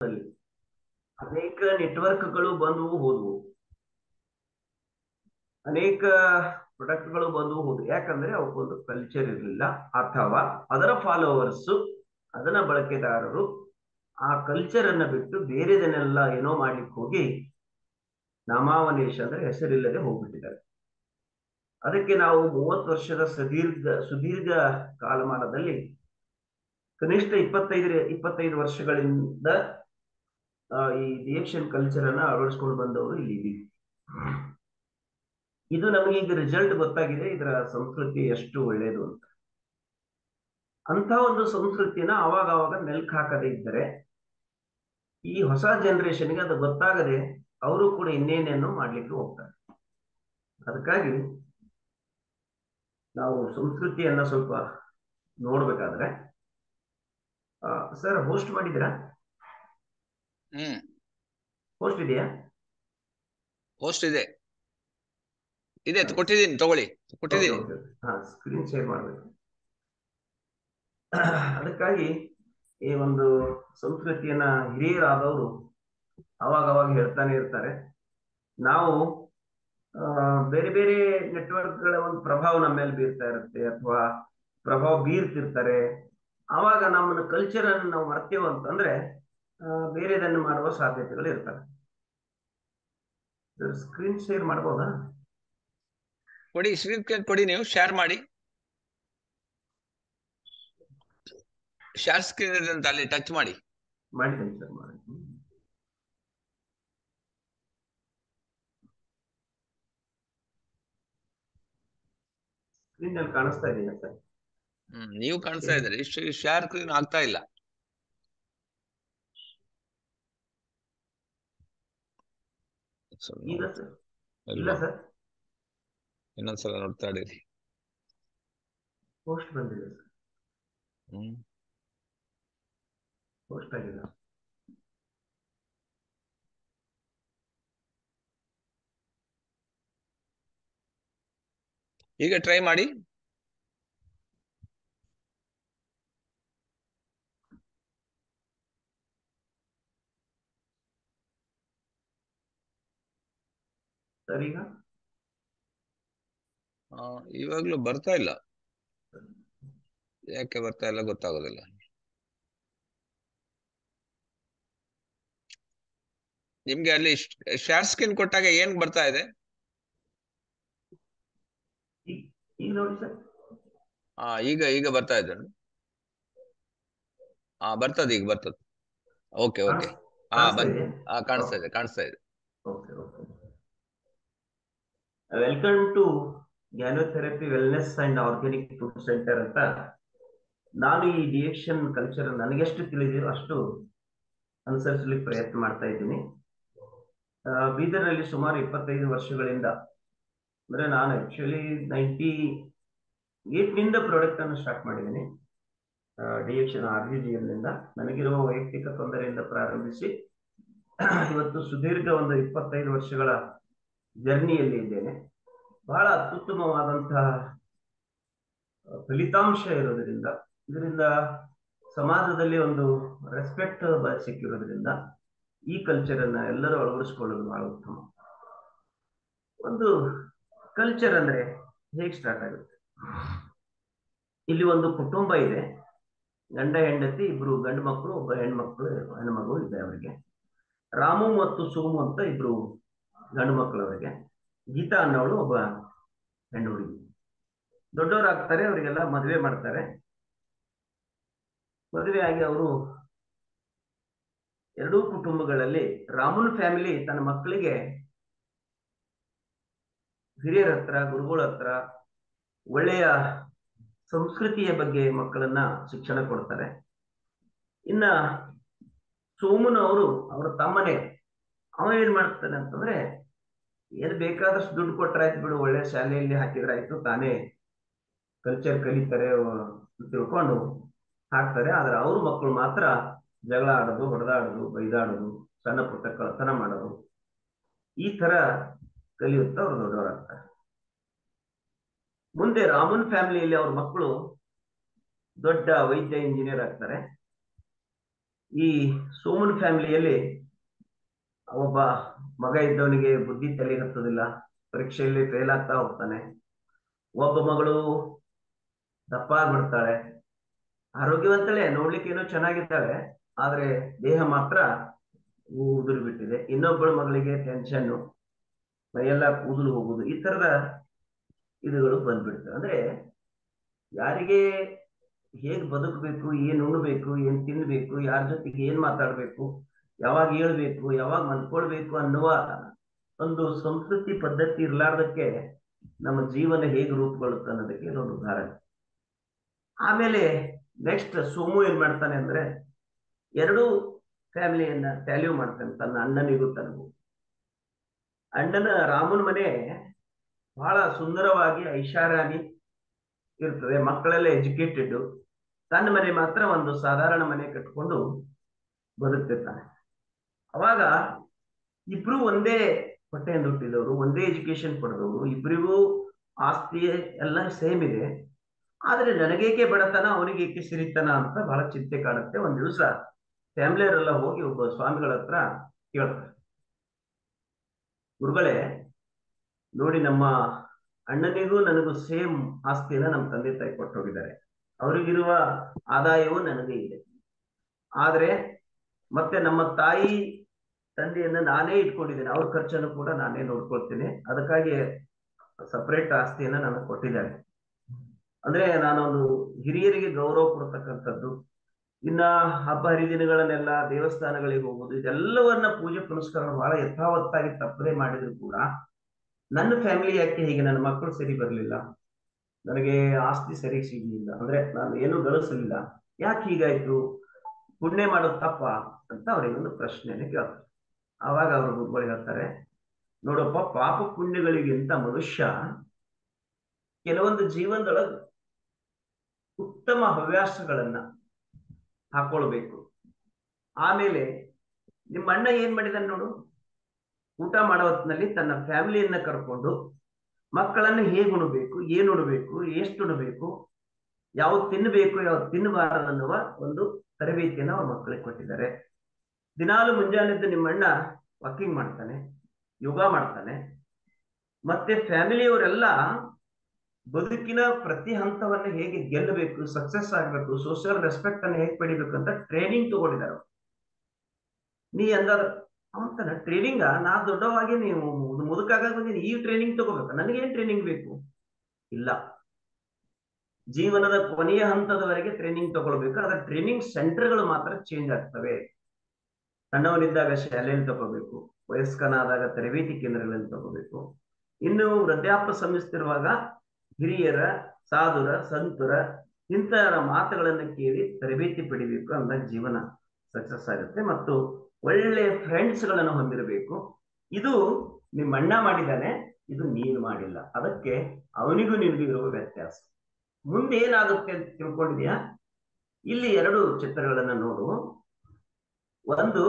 ಅನೇಕ ನೆಟ್ವರ್ಕ್ಗಳು ಬಂದವು ಹೋದವು ಅನೇಕ ಪ್ರಾಡಕ್ಟ್ಗಳು ಬಂದವು ಹೋದವು ಯಾಕಂದ್ರೆ ಅವಕ್ಕೊಂದು ಕಲ್ಚರ್ ಇರಲಿಲ್ಲ ಅಥವಾ ಅದರ ಫಾಲೋವರ್ಸ್ ಅದನ್ನ ಬಳಕೆದಾರರು ಆ ಕಲ್ಚರ್ ಅನ್ನ ಬಿಟ್ಟು ಬೇರೆದನ್ನೆಲ್ಲ ಏನೋ ಮಾಡ್ಲಿಕ್ಕೆ ಹೋಗಿ ನಾಮಾವನೇಶ ಅಂದ್ರೆ ಹೆಸರಿಲ್ಲದೆ ಹೋಗ್ಬಿಟ್ಟಿದ್ದಾರೆ ಅದಕ್ಕೆ ನಾವು ಮೂವತ್ತು ವರ್ಷದ ಸುದೀರ್ಘ ಸುದೀರ್ಘ ಕಾಲಮಾನದಲ್ಲಿ ಕನಿಷ್ಠ ಇಪ್ಪತ್ತೈದು ಇಪ್ಪತ್ತೈದು ವರ್ಷಗಳಿಂದ ಈ ರಿಯಕ್ಷನ್ ಕಲ್ಚರ್ ಅನ್ನ ಅಳವಡಿಸ್ಕೊಂಡು ಬಂದವರು ಇಲ್ಲಿ ಇದ್ದೀವಿ ಇದು ನಮಗೆ ಈಗ ರಿಸಲ್ಟ್ ಗೊತ್ತಾಗಿದೆ ಇದರ ಸಂಸ್ಕೃತಿ ಎಷ್ಟು ಒಳ್ಳೆಯದು ಅಂತ ಅಂತ ಒಂದು ಸಂಸ್ಕೃತಿನ ಅವಾಗ ಅವಾಗ ಮೆಲ್ಕ್ ಹಾಕದೇ ಇದ್ದರೆ ಈ ಹೊಸ ಜನರೇಷನ್ಗೆ ಅದು ಗೊತ್ತಾಗದೆ ಅವರು ಕೂಡ ಇನ್ನೇನೇನೋ ಮಾಡ್ಲಿಕ್ಕೆ ಹೋಗ್ತಾರೆ ಅದಕ್ಕಾಗಿ ನಾವು ಸಂಸ್ಕೃತಿಯನ್ನ ಸ್ವಲ್ಪ ನೋಡ್ಬೇಕಾದ್ರೆ ಸರ್ ಹೋಸ್ಟ್ ಮಾಡಿದ್ದೀರಾ ಹ್ಮ್ ಹೋಸ್ಟ್ ಇದೆಯಾ ಹೋಸ್ಟ್ ಇದೆ ಇದೆ ಕೊಟ್ಟಿದ್ದೀನಿ ತಗೊಳ್ಳಿ ಕೊಟ್ಟಿದ್ದೀನಿ ಹಾ ಸ್ಕ್ರೀನ್ ಶೇರ್ ಮಾಡ್ಬೇಕು ಅದಕ್ಕಾಗಿ ಈ ಒಂದು ಸಂಸ್ಕೃತಿಯನ್ನ ಹಿರಿಯರಾದವರು ಅವಾಗ ಅವಾಗ ಹೇಳ್ತಾನೆ ಇರ್ತಾರೆ ನಾವು ಬೇರೆ ಬೇರೆ ನೆಟ್ವರ್ಕ್ಗಳ ಒಂದು ಪ್ರಭಾವ ನಮ್ಮ ಮೇಲೆ ಬೀರ್ತಾ ಇರುತ್ತೆ ಅಥವಾ ಪ್ರಭಾವ ಬೀರ್ತಿರ್ತಾರೆ ಆವಾಗ ನಮ್ಮ ಕಲ್ಚರ್ ಅನ್ನು ನಾವು ಮರ್ತೇವೆ ಅಂತಂದ್ರೆ ಬೇರೆದನ್ನು ಮಾಡುವ ಸಾಧ್ಯತೆಗಳು ಇರ್ತವೆ ಸ್ಕ್ರೀನ್ ಶೇರ್ ಮಾಡ್ಬೋದಾ ಕೊಡಿ ಸ್ಕ್ರೀನ್ ಕೊಡಿ ನೀವು ಶೇರ್ ಮಾಡಿ ಶೇರ್ ಸ್ಕ್ರೀನ್ ಇದೆ ಅಂತ ಅಲ್ಲಿ ಟಚ್ ಮಾಡಿ ಮಾಡಿದ್ದೀನಿ ಸರ್ ಮಾಡಿ ಸ್ಕ್ರೀನ್ ಅಲ್ಲಿ ಕಾಣಿಸ್ತಾ ಇದೆಯಾ ಸರ್ ಹ್ಮ್ ನೀವು ಕಾಣಿಸ್ತಾ ಇದ್ದೀರಿ ಇಷ್ಟು ಶೇರ್ ಸ್ಕ್ರೀನ್ ಆಗ್ತಾ ಇಲ್ಲ ಈಗ ಸರ್ ಇಲ್ಲ ಸರ್ ಇನ್ನೊಂದ್ಸಲ ನೋಡ್ತಾ ಇಡೀರಿ ಪೋಸ್ಟ್ ಬಂದಿದೆ ಸರ್ ಹ್ಮ್ ಪೋಸ್ಟ್ ಆಗಿಲ್ಲ ಈಗ ಟ್ರೈ ಮಾಡಿ ಸರ್ ಈಗ ಇವಾಗ್ಲೂ ಬರ್ತಾ ಇಲ್ಲ ಯಾಕೆ ಬರ್ತಾ ಇಲ್ಲ ಗೊತ್ತಾಗೋದಿಲ್ಲ ನಿಮ್ಗೆ ಅಲ್ಲಿ ಶೇರ್ ಸ್ಕ್ರೀನ್ ಕೊಟ್ಟಾಗ ಏನ್ ಬರ್ತಾ ಇದೆ ಈಗ ನೋಡಿ ಸರ್ ಹಾ ಈಗ ಈಗ ಬರ್ತಾ ಇದೆ ಹಾ ಬರ್ತದೆ ಈಗ ಬರ್ತದೆ ಓಕೆ ಓಕೆ ಹಾ ಬಂದ್ ಹಾ ಕಾಣಿಸ್ತಾ ಇದೆ ಕಾಣಿಸ್ತಾ ಇದೆ okay okay welcome to Gnanotherapy wellness and organic food centre ಅಂತ ನಾನು ಈ ಡಿಯಕ್ಷನ್ ಕಲ್ಚರ್ ನನಗೆಷ್ಟು ತಿಳಿದಿರೋ ಅಷ್ಟು ಅನುಸರಿಸಲಿಕ್ಕೆ ಪ್ರಯತ್ನ ಮಾಡ್ತಾ ಇದ್ದೀನಿ ಬೀದರ್ನಲ್ಲಿ ಸುಮಾರು ಇಪ್ಪತ್ತೈದು ವರ್ಷಗಳಿಂದ ಅಂದ್ರೆ ನಾನು ಆಕ್ಚುಲಿ ನೈಂಟಿ ಏಟ್ನಿಂದ ಪ್ರಾಡಕ್ಟ್ ಅನ್ನು ಸ್ಟಾರ್ಟ್ ಮಾಡಿದ್ದೀನಿ ಡಿಎಕ್ಷನ್ ಆರ್ ಜಿ ಜಿ ಎಲ್ನಿಂದ ನನಗಿರುವ ವೈಯಕ್ತಿಕ ತೊಂದರೆಯಿಂದ ಪ್ರಾರಂಭಿಸಿ ಇವತ್ತು ಸುದೀರ್ಘ ಒಂದು ಇಪ್ಪತ್ತೈದು ವರ್ಷಗಳ ಜರ್ನಿಯಲ್ಲಿ ಇದ್ದೇನೆ ಬಹಳ ಅತ್ಯುತ್ತಮವಾದಂತಹ ಫಲಿತಾಂಶ ಇರೋದ್ರಿಂದ ಇದರಿಂದ ಸಮಾಜದಲ್ಲಿ ಒಂದು ರೆಸ್ಪೆಕ್ಟ್ ಸಿಕ್ಕಿರೋದ್ರಿಂದ ಈ ಕಲ್ಚರ್ ಅನ್ನ ಎಲ್ಲರೂ ಅಳವಡಿಸ್ಕೊಳ್ಳೋದು ಬಹಳ ಉತ್ತಮ ಒಂದು ಕಲ್ಚರ್ ಅಂದ್ರೆ ಹೇಗೆ ಸ್ಟಾರ್ಟ್ ಆಗುತ್ತೆ ಇಲ್ಲಿ ಒಂದು ಕುಟುಂಬ ಇದೆ ಗಂಡ ಹೆಂಡತಿ ಇಬ್ರು ಗಂಡು ಮಕ್ಕಳು ಒಬ್ಬ ಹೆಣ್ಮಕ್ಳು ಹೆಣ್ಮಗು ಇದೆ ಅವರಿಗೆ ರಾಮು ಮತ್ತು ಸೋಮು ಅಂತ ಇಬ್ರು ಗಂಡು ಮಕ್ಕಳು ಅವರಿಗೆ ಗೀತಾ ಅನ್ನೋಳು ಒಬ್ಬ ಹೆಣ್ಣು ಹುಡುಗಿ ದೊಡ್ಡವರಾಗ್ತಾರೆ ಅವರಿಗೆಲ್ಲ ಮದುವೆ ಮಾಡ್ತಾರೆ ಮದುವೆ ಆಗಿ ಅವರು ಎರಡೂ ಕುಟುಂಬಗಳಲ್ಲಿ ರಾಮುನ್ ಫ್ಯಾಮಿಲಿ ತನ್ನ ಮಕ್ಕಳಿಗೆ ಹಿರಿಯರ ಹತ್ರ ಗುರುಗಳ ಹತ್ರ ಒಳ್ಳೆಯ ಸಂಸ್ಕೃತಿಯ ಬಗ್ಗೆ ಮಕ್ಕಳನ್ನ ಶಿಕ್ಷಣ ಕೊಡ್ತಾರೆ ಇನ್ನ ಸೋಮನವರು ಅವರ ತಮ್ಮನೇ ಅವ ಏನ್ ಮಾಡ್ತಾನೆ ಅಂತಂದ್ರೆ ಏನ್ ಬೇಕಾದಷ್ಟು ದುಡ್ಡು ಕೊಟ್ರಾಯ್ತು ಬಿಡು ಒಳ್ಳೆ ಶಾಲೆಯಲ್ಲಿ ಹಾಕಿದ್ರಾಯ್ತು ತಾನೇ ಕಲ್ಚರ್ ಕಲಿತಾರೆ ತಿಳ್ಕೊಂಡು ಹಾಕ್ತಾರೆ ಆದ್ರೆ ಅವ್ರ ಮಕ್ಕಳು ಮಾತ್ರ ಜಗಳ ಆಡೋದು ಹೊಡೆದಾಡೋದು ಬೈದಾಡೋದು ಸಣ್ಣ ಪುಟ್ಟ ಕಳ್ತನ ಮಾಡೋದು ಈ ತರ ಕಲಿಯುತ್ತಾ ಅವ್ರು ದೊಡ್ಡವರಾಗ್ತಾರೆ ಮುಂದೆ ರಾಮನ್ ಫ್ಯಾಮಿಲಿಯಲ್ಲಿ ಅವ್ರ ಮಕ್ಕಳು ದೊಡ್ಡ ವೈದ್ಯ ಇಂಜಿನಿಯರ್ ಆಗ್ತಾರೆ ಈ ಸೋಮನ್ ಫ್ಯಾಮಿಲಿಯಲ್ಲಿ ಒಬ್ಬ ಮಗ ಇದ್ದವನಿಗೆ ಬುದ್ಧಿ ತಲೆಗೆ ಹತ್ತೋದಿಲ್ಲ ಪರೀಕ್ಷೆಯಲ್ಲಿ ಫೇಲ್ ಆಗ್ತಾ ಹೋಗ್ತಾನೆ ಒಬ್ಬ ಮಗಳು ದಪ್ಪ ಆಗ್ಬಿಡ್ತಾಳೆ ಆರೋಗ್ಯವಂತಳೆ ನೋಡ್ಲಿಕ್ಕೆ ಏನೋ ಚೆನ್ನಾಗಿದ್ದಾಳೆ ಆದ್ರೆ ದೇಹ ಮಾತ್ರ ಉದುರು ಬಿಟ್ಟಿದೆ ಇನ್ನೊಬ್ಬಳ ಮಗಳಿಗೆ ಟೆನ್ಷನ್ ಮೈಯೆಲ್ಲ ಕೂದಲು ಹೋಗುದು ಈ ತರದ ಇದುಗಳು ಬಂದ್ಬಿಡ್ತವೆ ಅಂದ್ರೆ ಯಾರಿಗೆ ಹೇಗ್ ಬದುಕಬೇಕು ಏನ್ ಉಣ್ಬೇಕು ಏನ್ ತಿನ್ಬೇಕು ಯಾರ ಜೊತೆಗೆ ಏನ್ ಮಾತಾಡ್ಬೇಕು ಯಾವಾಗ ಹೇಳ್ಬೇಕು ಯಾವಾಗ ಮಲ್ಕೊಳ್ಬೇಕು ಅನ್ನುವ ಒಂದು ಸಂಸ್ಕೃತಿ ಪದ್ಧತಿ ಇರ್ಲಾರ್ದಕ್ಕೆ ನಮ್ಮ ಜೀವನ ಹೇಗೆ ರೂಪುಗೊಳ್ಳುತ್ತೆ ಅನ್ನೋದಕ್ಕೆ ಇದೊಂದು ಉದಾಹರಣೆ ಆಮೇಲೆ ನೆಕ್ಸ್ಟ್ ಸೋಮು ಏನ್ ಮಾಡ್ತಾನೆ ಅಂದ್ರೆ ಎರಡೂ ಫ್ಯಾಮಿಲಿಯನ್ನ ಟ್ಯಾಲ್ಯೂ ಮಾಡ್ತಾನೆ ತನ್ನ ಅಣ್ಣನಿಗೂ ತನಗೂ ಅಣ್ಣನ ರಾಮನ ಮನೆ ಬಹಳ ಸುಂದರವಾಗಿ ಐಷಾರಾಮಿ ಇರ್ತದೆ ಮಕ್ಕಳೆಲ್ಲ ಎಜುಕೇಟೆಡ್ ತನ್ನ ಮನೆ ಮಾತ್ರ ಒಂದು ಸಾಧಾರಣ ಮನೆ ಕಟ್ಕೊಂಡು ಬದುಕ್ತಿರ್ತಾನೆ ಅವಾಗ ಇಬ್ರು ಒಂದೇ ಹೊಟ್ಟೆಯಿಂದ ಹುಟ್ಟಿದವರು ಒಂದೇ ಎಜುಕೇಶನ್ ಪಡೆದವರು ಇಬ್ಬರಿಗೂ ಆಸ್ತಿ ಎಲ್ಲ ಸೇಮ್ ಇದೆ ಆದ್ರೆ ನನಗೇಕೆ ಬಡತನ ಅವನಿಗೇಕೆ ಸಿರಿತನ ಅಂತ ಬಹಳ ಚಿಂತೆ ಕಾಡುತ್ತೆ ಒಂದ್ ದಿವಸ ಫ್ಯಾಮಿಲಿಯವರೆಲ್ಲ ಹೋಗಿ ಒಬ್ಬ ಸ್ವಾಮಿಗಳ ಹತ್ರ ಕೇಳ್ತಾರೆ ಗುರುಗಳೇ ನೋಡಿ ನಮ್ಮ ಅಣ್ಣನಿಗೂ ನನಗೂ ಸೇಮ್ ಆಸ್ತಿಯನ್ನ ನಮ್ಮ ತಂದೆ ತಾಯಿ ಕೊಟ್ಟು ಹೋಗಿದ್ದಾರೆ ಅವರಿಗಿರುವ ಆದಾಯವೂ ನನಗೆ ಇದೆ ಆದ್ರೆ ಮತ್ತೆ ನಮ್ಮ ತಾಯಿ ತಂದೆಯನ್ನ ನಾನೇ ಇಟ್ಕೊಂಡಿದ್ದೇನೆ ಅವ್ರ ಖರ್ಚನ್ನು ಕೂಡ ನಾನೇ ನೋಡ್ಕೊಳ್ತೇನೆ ಅದಕ್ಕಾಗಿ ಸಪರೇಟ್ ಆಸ್ತಿಯನ್ನ ನನಗೆ ಕೊಟ್ಟಿದ್ದಾರೆ ಅಂದ್ರೆ ನಾನೊಂದು ಹಿರಿಯರಿಗೆ ಗೌರವ ಕೊಡ್ತಕ್ಕಂಥದ್ದು ಇನ್ನ ಹಬ್ಬ ಹರಿದಿನಗಳನ್ನೆಲ್ಲ ದೇವಸ್ಥಾನಗಳಿಗೆ ಹೋಗುದು ಇದೆಲ್ಲವನ್ನ ಪೂಜೆ ಪುನಸ್ಕಾರ ಬಹಳ ಯಥಾವತ್ತಾಗಿ ತಪ್ಪದೆ ಮಾಡಿದ್ರು ಕೂಡ ನನ್ನ ಫ್ಯಾಮಿಲಿ ಯಾಕೆ ಹೀಗೆ ನನ್ನ ಮಕ್ಕಳು ಸರಿ ಬರಲಿಲ್ಲ ನನಗೆ ಆಸ್ತಿ ಸರಿ ಸಿಗ್ಲಿಲ್ಲ ಅಂದ್ರೆ ನಾನು ಏನು ಗಳಿಸಲಿಲ್ಲ ಯಾಕೆ ಹೀಗಾಯ್ತು ಪುಣ್ಯ ಮಾಡೋದು ತಪ್ಪ ಅಂತ ಅವ್ರಿಗೆ ಒಂದು ಪ್ರಶ್ನೆಯನ್ನು ಕೇಳ್ತಾರೆ ಆವಾಗ ಅವರು ಗುರುಗಳು ಹೇಳ್ತಾರೆ ನೋಡಪ್ಪ ಪಾಪ ಪುಣ್ಯಗಳಿಗಿಂತ ಮನುಷ್ಯ ಕೆಲವೊಂದು ಜೀವನದೊಳಗೆ ಉತ್ತಮ ಹವ್ಯಾಸಗಳನ್ನ ಹಾಕೊಳ್ಬೇಕು ಆಮೇಲೆ ನಿಮ್ಮ ಅಣ್ಣ ಏನ್ ಮಾಡಿದಾನೆ ನೋಡು ಊಟ ಮಾಡೋ ಹೊತ್ತಿನಲ್ಲಿ ತನ್ನ ಫ್ಯಾಮಿಲಿಯನ್ನ ಕರ್ಕೊಂಡು ಮಕ್ಕಳನ್ನ ಹೇಗೆ ಉಣಬೇಕು ಏನ್ ಉಣಬೇಕು ಎಷ್ಟು ಉಣಬೇಕು ಯಾವ್ದು ತಿನ್ನಬೇಕು ಯಾವ್ದು ತಿನ್ನಬಾರದು ಅನ್ನುವ ಒಂದು ತರಬೇತಿಯನ್ನು ಅವ್ರ ಮಕ್ಕಳಿಗೆ ಕೊಟ್ಟಿದ್ದಾರೆ ದಿನಾಲು ಮುಂಜಾನೆದ್ದು ನಿಮ್ಮ ಅಣ್ಣ ವಾಕಿಂಗ್ ಮಾಡ್ತಾನೆ ಯೋಗ ಮಾಡ್ತಾನೆ ಮತ್ತೆ ಫ್ಯಾಮಿಲಿಯವರೆಲ್ಲ ಬದುಕಿನ ಪ್ರತಿ ಹಂತವನ್ನ ಹೇಗೆ ಗೆಲ್ಲಬೇಕು ಸಕ್ಸಸ್ ಆಗ್ಬೇಕು ಸೋಷಿಯಲ್ ರೆಸ್ಪೆಕ್ಟ್ ಅನ್ನು ಹೇಗೆ ಪಡಿಬೇಕು ಅಂತ ಟ್ರೈನಿಂಗ್ ತಗೊಂಡಿದ್ದಾರೆ ನೀ ಅಂದಾದ ಅಂತಾನ ಟ್ರೈನಿಂಗ್ ನಾ ದೊಡ್ಡವಾಗಿ ನೀವು ಮುದುಕಾಗ ಬಂದಿನಿ ಈ ಟ್ರೈನಿಂಗ್ ತಗೋಬೇಕು ನನಗೇನ್ ಟ್ರೈನಿಂಗ್ ಬೇಕು ಇಲ್ಲ ಜೀವನದ ಕೊನೆಯ ಹಂತದವರೆಗೆ ಟ್ರೈನಿಂಗ್ ತಗೊಳ್ಬೇಕು ಅದರ ಟ್ರೈನಿಂಗ್ ಸೆಂಟರ್ಗಳು ಮಾತ್ರ ಚೇಂಜ್ ಆಗ್ತವೆ ಸಣ್ಣವನಿದ್ದಾಗ ಶಾಲೆಯಲ್ಲಿ ತಗೋಬೇಕು ವಯಸ್ಕನಾದಾಗ ತರಬೇತಿ ಕೇಂದ್ರಗಳಲ್ಲಿ ತಗೋಬೇಕು ಇನ್ನು ವೃದ್ಧಾಪ್ಯ ಸಮಿಸ್ತಿರುವಾಗ ಹಿರಿಯರ ಸಾಧುರ ಸಂತರ ಇಂತಹ ಮಾತುಗಳನ್ನು ಕೇಳಿ ತರಬೇತಿ ಪಡಿಬೇಕು ಅಂದಾಗ ಜೀವನ ಸಕ್ಸಸ್ ಆಗುತ್ತೆ ಮತ್ತು ಒಳ್ಳೆ ಫ್ರೆಂಡ್ಸ್ ಗಳನ್ನು ಹೊಂದಿರಬೇಕು ಇದು ನಿಮ್ಮ ಅಣ್ಣ ಮಾಡಿದಾನೆ ಇದು ನೀನು ಮಾಡಿಲ್ಲ ಅದಕ್ಕೆ ಅವನಿಗೂ ನಿನಗೂ ಇರುವ ವ್ಯತ್ಯಾಸ ಮುಂದೆ ಏನಾಗುತ್ತೆ ಅಂತ ತಿಳ್ಕೊಂಡಿದ್ಯಾ ಇಲ್ಲಿ ಎರಡು ಚಿತ್ರಗಳನ್ನ ನೋಡು ಒಂದು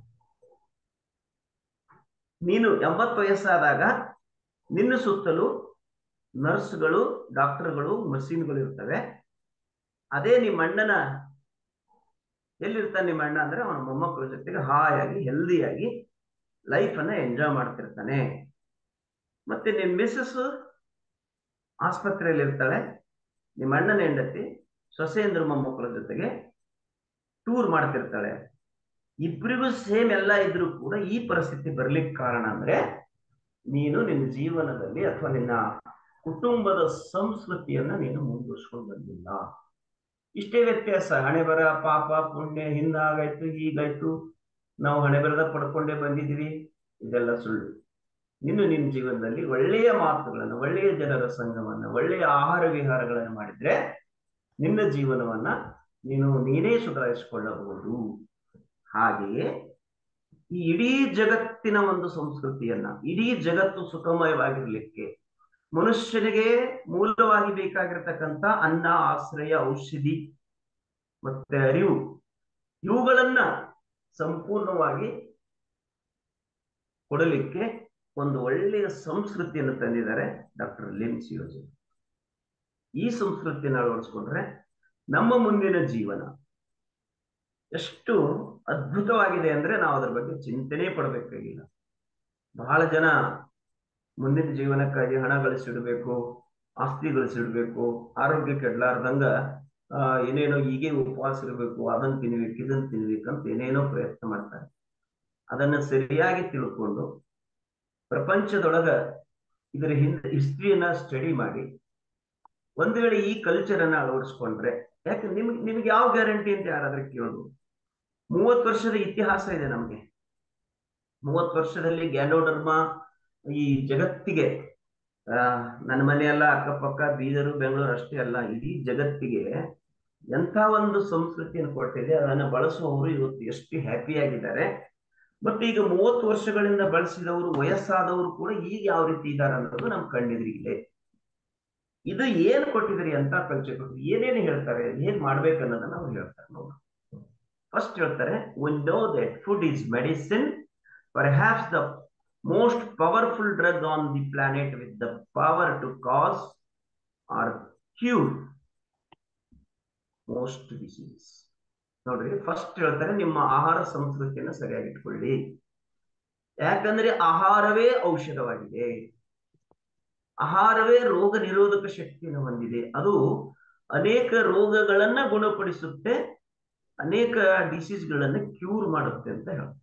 ನೀನು ಎಂಬತ್ತು ವಯಸ್ಸಾದಾಗ ನಿನ್ನ ಸುತ್ತಲೂ ನರ್ಸ್ಗಳು ಡಾಕ್ಟರ್ಗಳು ಮಷೀನ್ಗಳು ಇರ್ತವೆ ಅದೇ ನಿಮ್ಮ ಅಣ್ಣನ ಎಲ್ಲಿರ್ತಾನೆ ನಿಮ್ಮ ಅಣ್ಣ ಅಂದ್ರೆ ಅವನ ಮೊಮ್ಮಕ್ಕಳ ಜೊತೆಗೆ ಹಾಯಾಗಿ ಹೆಲ್ದಿಯಾಗಿ ಲೈಫ್ ಅನ್ನ ಎಂಜಾಯ್ ಮಾಡ್ತಿರ್ತಾನೆ ಮತ್ತೆ ನಿಮ್ ಮಿಸ್ಸಸ್ ಆಸ್ಪತ್ರೆಯಲ್ಲಿ ಇರ್ತಾಳೆ ನಿಮ್ಮ ಅಣ್ಣನ ಹೆಂಡತಿ ಸೊಸೆಯಂದ್ರ ಮೊಮ್ಮಕ್ಕಳ ಜೊತೆಗೆ ಟೂರ್ ಮಾಡ್ತಿರ್ತಾಳೆ ಇಬ್ಬರಿಗೂ ಸೇಮ್ ಎಲ್ಲ ಇದ್ರೂ ಕೂಡ ಈ ಪರಿಸ್ಥಿತಿ ಬರ್ಲಿಕ್ಕೆ ಕಾರಣ ಅಂದ್ರೆ ನೀನು ನಿನ್ನ ಜೀವನದಲ್ಲಿ ಅಥವಾ ನಿನ್ನ ಕುಟುಂಬದ ಸಂಸ್ಕೃತಿಯನ್ನ ನೀನು ಮುಂದುವರ್ಸ್ಕೊಂಡು ಬಂದಿಲ್ಲ ಇಷ್ಟೇ ವ್ಯತ್ಯಾಸ ಹಣೆ ಬರ ಪಾಪ ಪುಣ್ಯ ಹಿಂದಾಗಾಯ್ತು ಹೀಗಾಯ್ತು ನಾವು ಹಣೆ ಬರದ ಪಡ್ಕೊಂಡೇ ಬಂದಿದ್ದೀವಿ ಇದೆಲ್ಲ ಸುಳ್ಳು ನೀನು ನಿನ್ನ ಜೀವನದಲ್ಲಿ ಒಳ್ಳೆಯ ಮಾತುಗಳನ್ನು ಒಳ್ಳೆಯ ಜನರ ಸಂಘವನ್ನ ಒಳ್ಳೆಯ ಆಹಾರ ವಿಹಾರಗಳನ್ನು ಮಾಡಿದ್ರೆ ನಿನ್ನ ಜೀವನವನ್ನ ನೀನು ನೀನೇ ಸುಧಾರಿಸಿಕೊಳ್ಳಬಹುದು ಹಾಗೆಯೇ ಈ ಇಡೀ ಜಗತ್ತಿನ ಒಂದು ಸಂಸ್ಕೃತಿಯನ್ನ ಇಡೀ ಜಗತ್ತು ಸುಖಮಯವಾಗಿರ್ಲಿಕ್ಕೆ ಮನುಷ್ಯನಿಗೆ ಮೂಲವಾಗಿ ಬೇಕಾಗಿರ್ತಕ್ಕಂಥ ಅನ್ನ ಆಶ್ರಯ ಔಷಧಿ ಮತ್ತೆ ಅರಿವು ಇವುಗಳನ್ನ ಸಂಪೂರ್ಣವಾಗಿ ಕೊಡಲಿಕ್ಕೆ ಒಂದು ಒಳ್ಳೆಯ ಸಂಸ್ಕೃತಿಯನ್ನು ತಂದಿದ್ದಾರೆ ಡಾಕ್ಟರ್ ಲಿಮ್ಸ್ ಯೋಜನೆ ಈ ಸಂಸ್ಕೃತಿಯನ್ನು ಅಳವಡಿಸ್ಕೊಂಡ್ರೆ ನಮ್ಮ ಮುಂದಿನ ಜೀವನ ಎಷ್ಟು ಅದ್ಭುತವಾಗಿದೆ ಅಂದ್ರೆ ನಾವು ಅದ್ರ ಬಗ್ಗೆ ಚಿಂತನೆ ಪಡಬೇಕಾಗಿಲ್ಲ ಬಹಳ ಜನ ಮುಂದಿನ ಜೀವನಕ್ಕಾಗಿ ಹಣ ಗಳಿಸಿಡ್ಬೇಕು ಆಸ್ತಿ ಗಳಿಸಿಡ್ಬೇಕು ಆರೋಗ್ಯ ಕೆಡ್ಲಾರ್ದಂಗ ಆ ಏನೇನೋ ಹೀಗೆ ಉಪವಾಸ ಇರಬೇಕು ಅದನ್ನ ತಿನ್ಬೇಕು ಇದನ್ನ ತಿನ್ಬೇಕು ಅಂತ ಏನೇನೋ ಪ್ರಯತ್ನ ಮಾಡ್ತಾರೆ ಅದನ್ನ ಸರಿಯಾಗಿ ತಿಳ್ಕೊಂಡು ಪ್ರಪಂಚದೊಳಗ ಇದರ ಹಿಂದೆ ಹಿಸ್ಟ್ರಿಯನ್ನ ಸ್ಟಡಿ ಮಾಡಿ ಒಂದು ವೇಳೆ ಈ ಕಲ್ಚರ್ ಅನ್ನ ಅಳವಡಿಸ್ಕೊಂಡ್ರೆ ಯಾಕೆ ನಿಮ್ಗೆ ನಿಮ್ಗೆ ಯಾವ ಗ್ಯಾರಂಟಿ ಅಂತ ಯಾರಾದ್ರೂ ಕೇಳೋದು ಮೂವತ್ತು ವರ್ಷದ ಇತಿಹಾಸ ಇದೆ ನಮ್ಗೆ ಮೂವತ್ತು ವರ್ಷದಲ್ಲಿ ಗ್ಯಾನೋಡರ್ಮ ಈ ಜಗತ್ತಿಗೆ ಆ ನನ್ನ ಮನೆಯಲ್ಲ ಅಕ್ಕಪಕ್ಕ ಬೀದರು ಬೆಂಗಳೂರು ಅಷ್ಟೇ ಅಲ್ಲ ಇಡೀ ಜಗತ್ತಿಗೆ ಎಂಥ ಒಂದು ಸಂಸ್ಕೃತಿಯನ್ನು ಕೊಟ್ಟಿದೆ ಅದನ್ನ ಬಳಸುವವರು ಇವತ್ತು ಎಷ್ಟು ಹ್ಯಾಪಿ ಆಗಿದ್ದಾರೆ ಬಟ್ ಈಗ ಮೂವತ್ತು ವರ್ಷಗಳಿಂದ ಬಳಸಿದವರು ವಯಸ್ಸಾದವರು ಕೂಡ ಈಗ ಯಾವ ರೀತಿ ಇದ್ದಾರೆ ಅನ್ನೋದು ನಮ್ ಕಣ್ಣೆದುರಿಗಿದೆ ಇದು ಏನ್ ಕೊಟ್ಟಿದ್ರಿ ಅಂತ ಕಲ್ಚರ್ ಕೊಟ್ಟಿದ್ರಿ ಏನೇನು ಹೇಳ್ತಾರೆ ಏನ್ ಮಾಡ್ಬೇಕನ್ನೋದನ್ನ ಅವ್ರು ಹೇಳ್ತಾರೆ ನೋಡ ಫಸ್ಟ್ ಹೇಳ್ತಾರೆ we know that food is medicine perhaps the most powerful drug on the planet with the power to cause or cure most disease ನೋಡ್ರಿ ಫಸ್ಟ್ ಹೇಳ್ತಾರೆ ನಿಮ್ಮ ಆಹಾರ ಸಂಸ್ಕೃತಿಯನ್ನ ಸರಿಯಾಗಿ ಇಟ್ಕೊಳ್ಳಿ ಯಾಕಂದ್ರೆ ಆಹಾರವೇ ಔಷಧವಾಗಿದೆ ಆಹಾರವೇ ರೋಗ ನಿರೋಧಕ ಶಕ್ತಿಯನ್ನು ಹೊಂದಿದೆ ಅದು ಅನೇಕ ರೋಗಗಳನ್ನ ಗುಣಪಡಿಸುತ್ತೆ ಅನೇಕ ಡಿಸೀಸ್ಗಳನ್ನ ಕ್ಯೂರ್ ಮಾಡುತ್ತೆ ಅಂತ ಹೇಳ್ತಾರೆ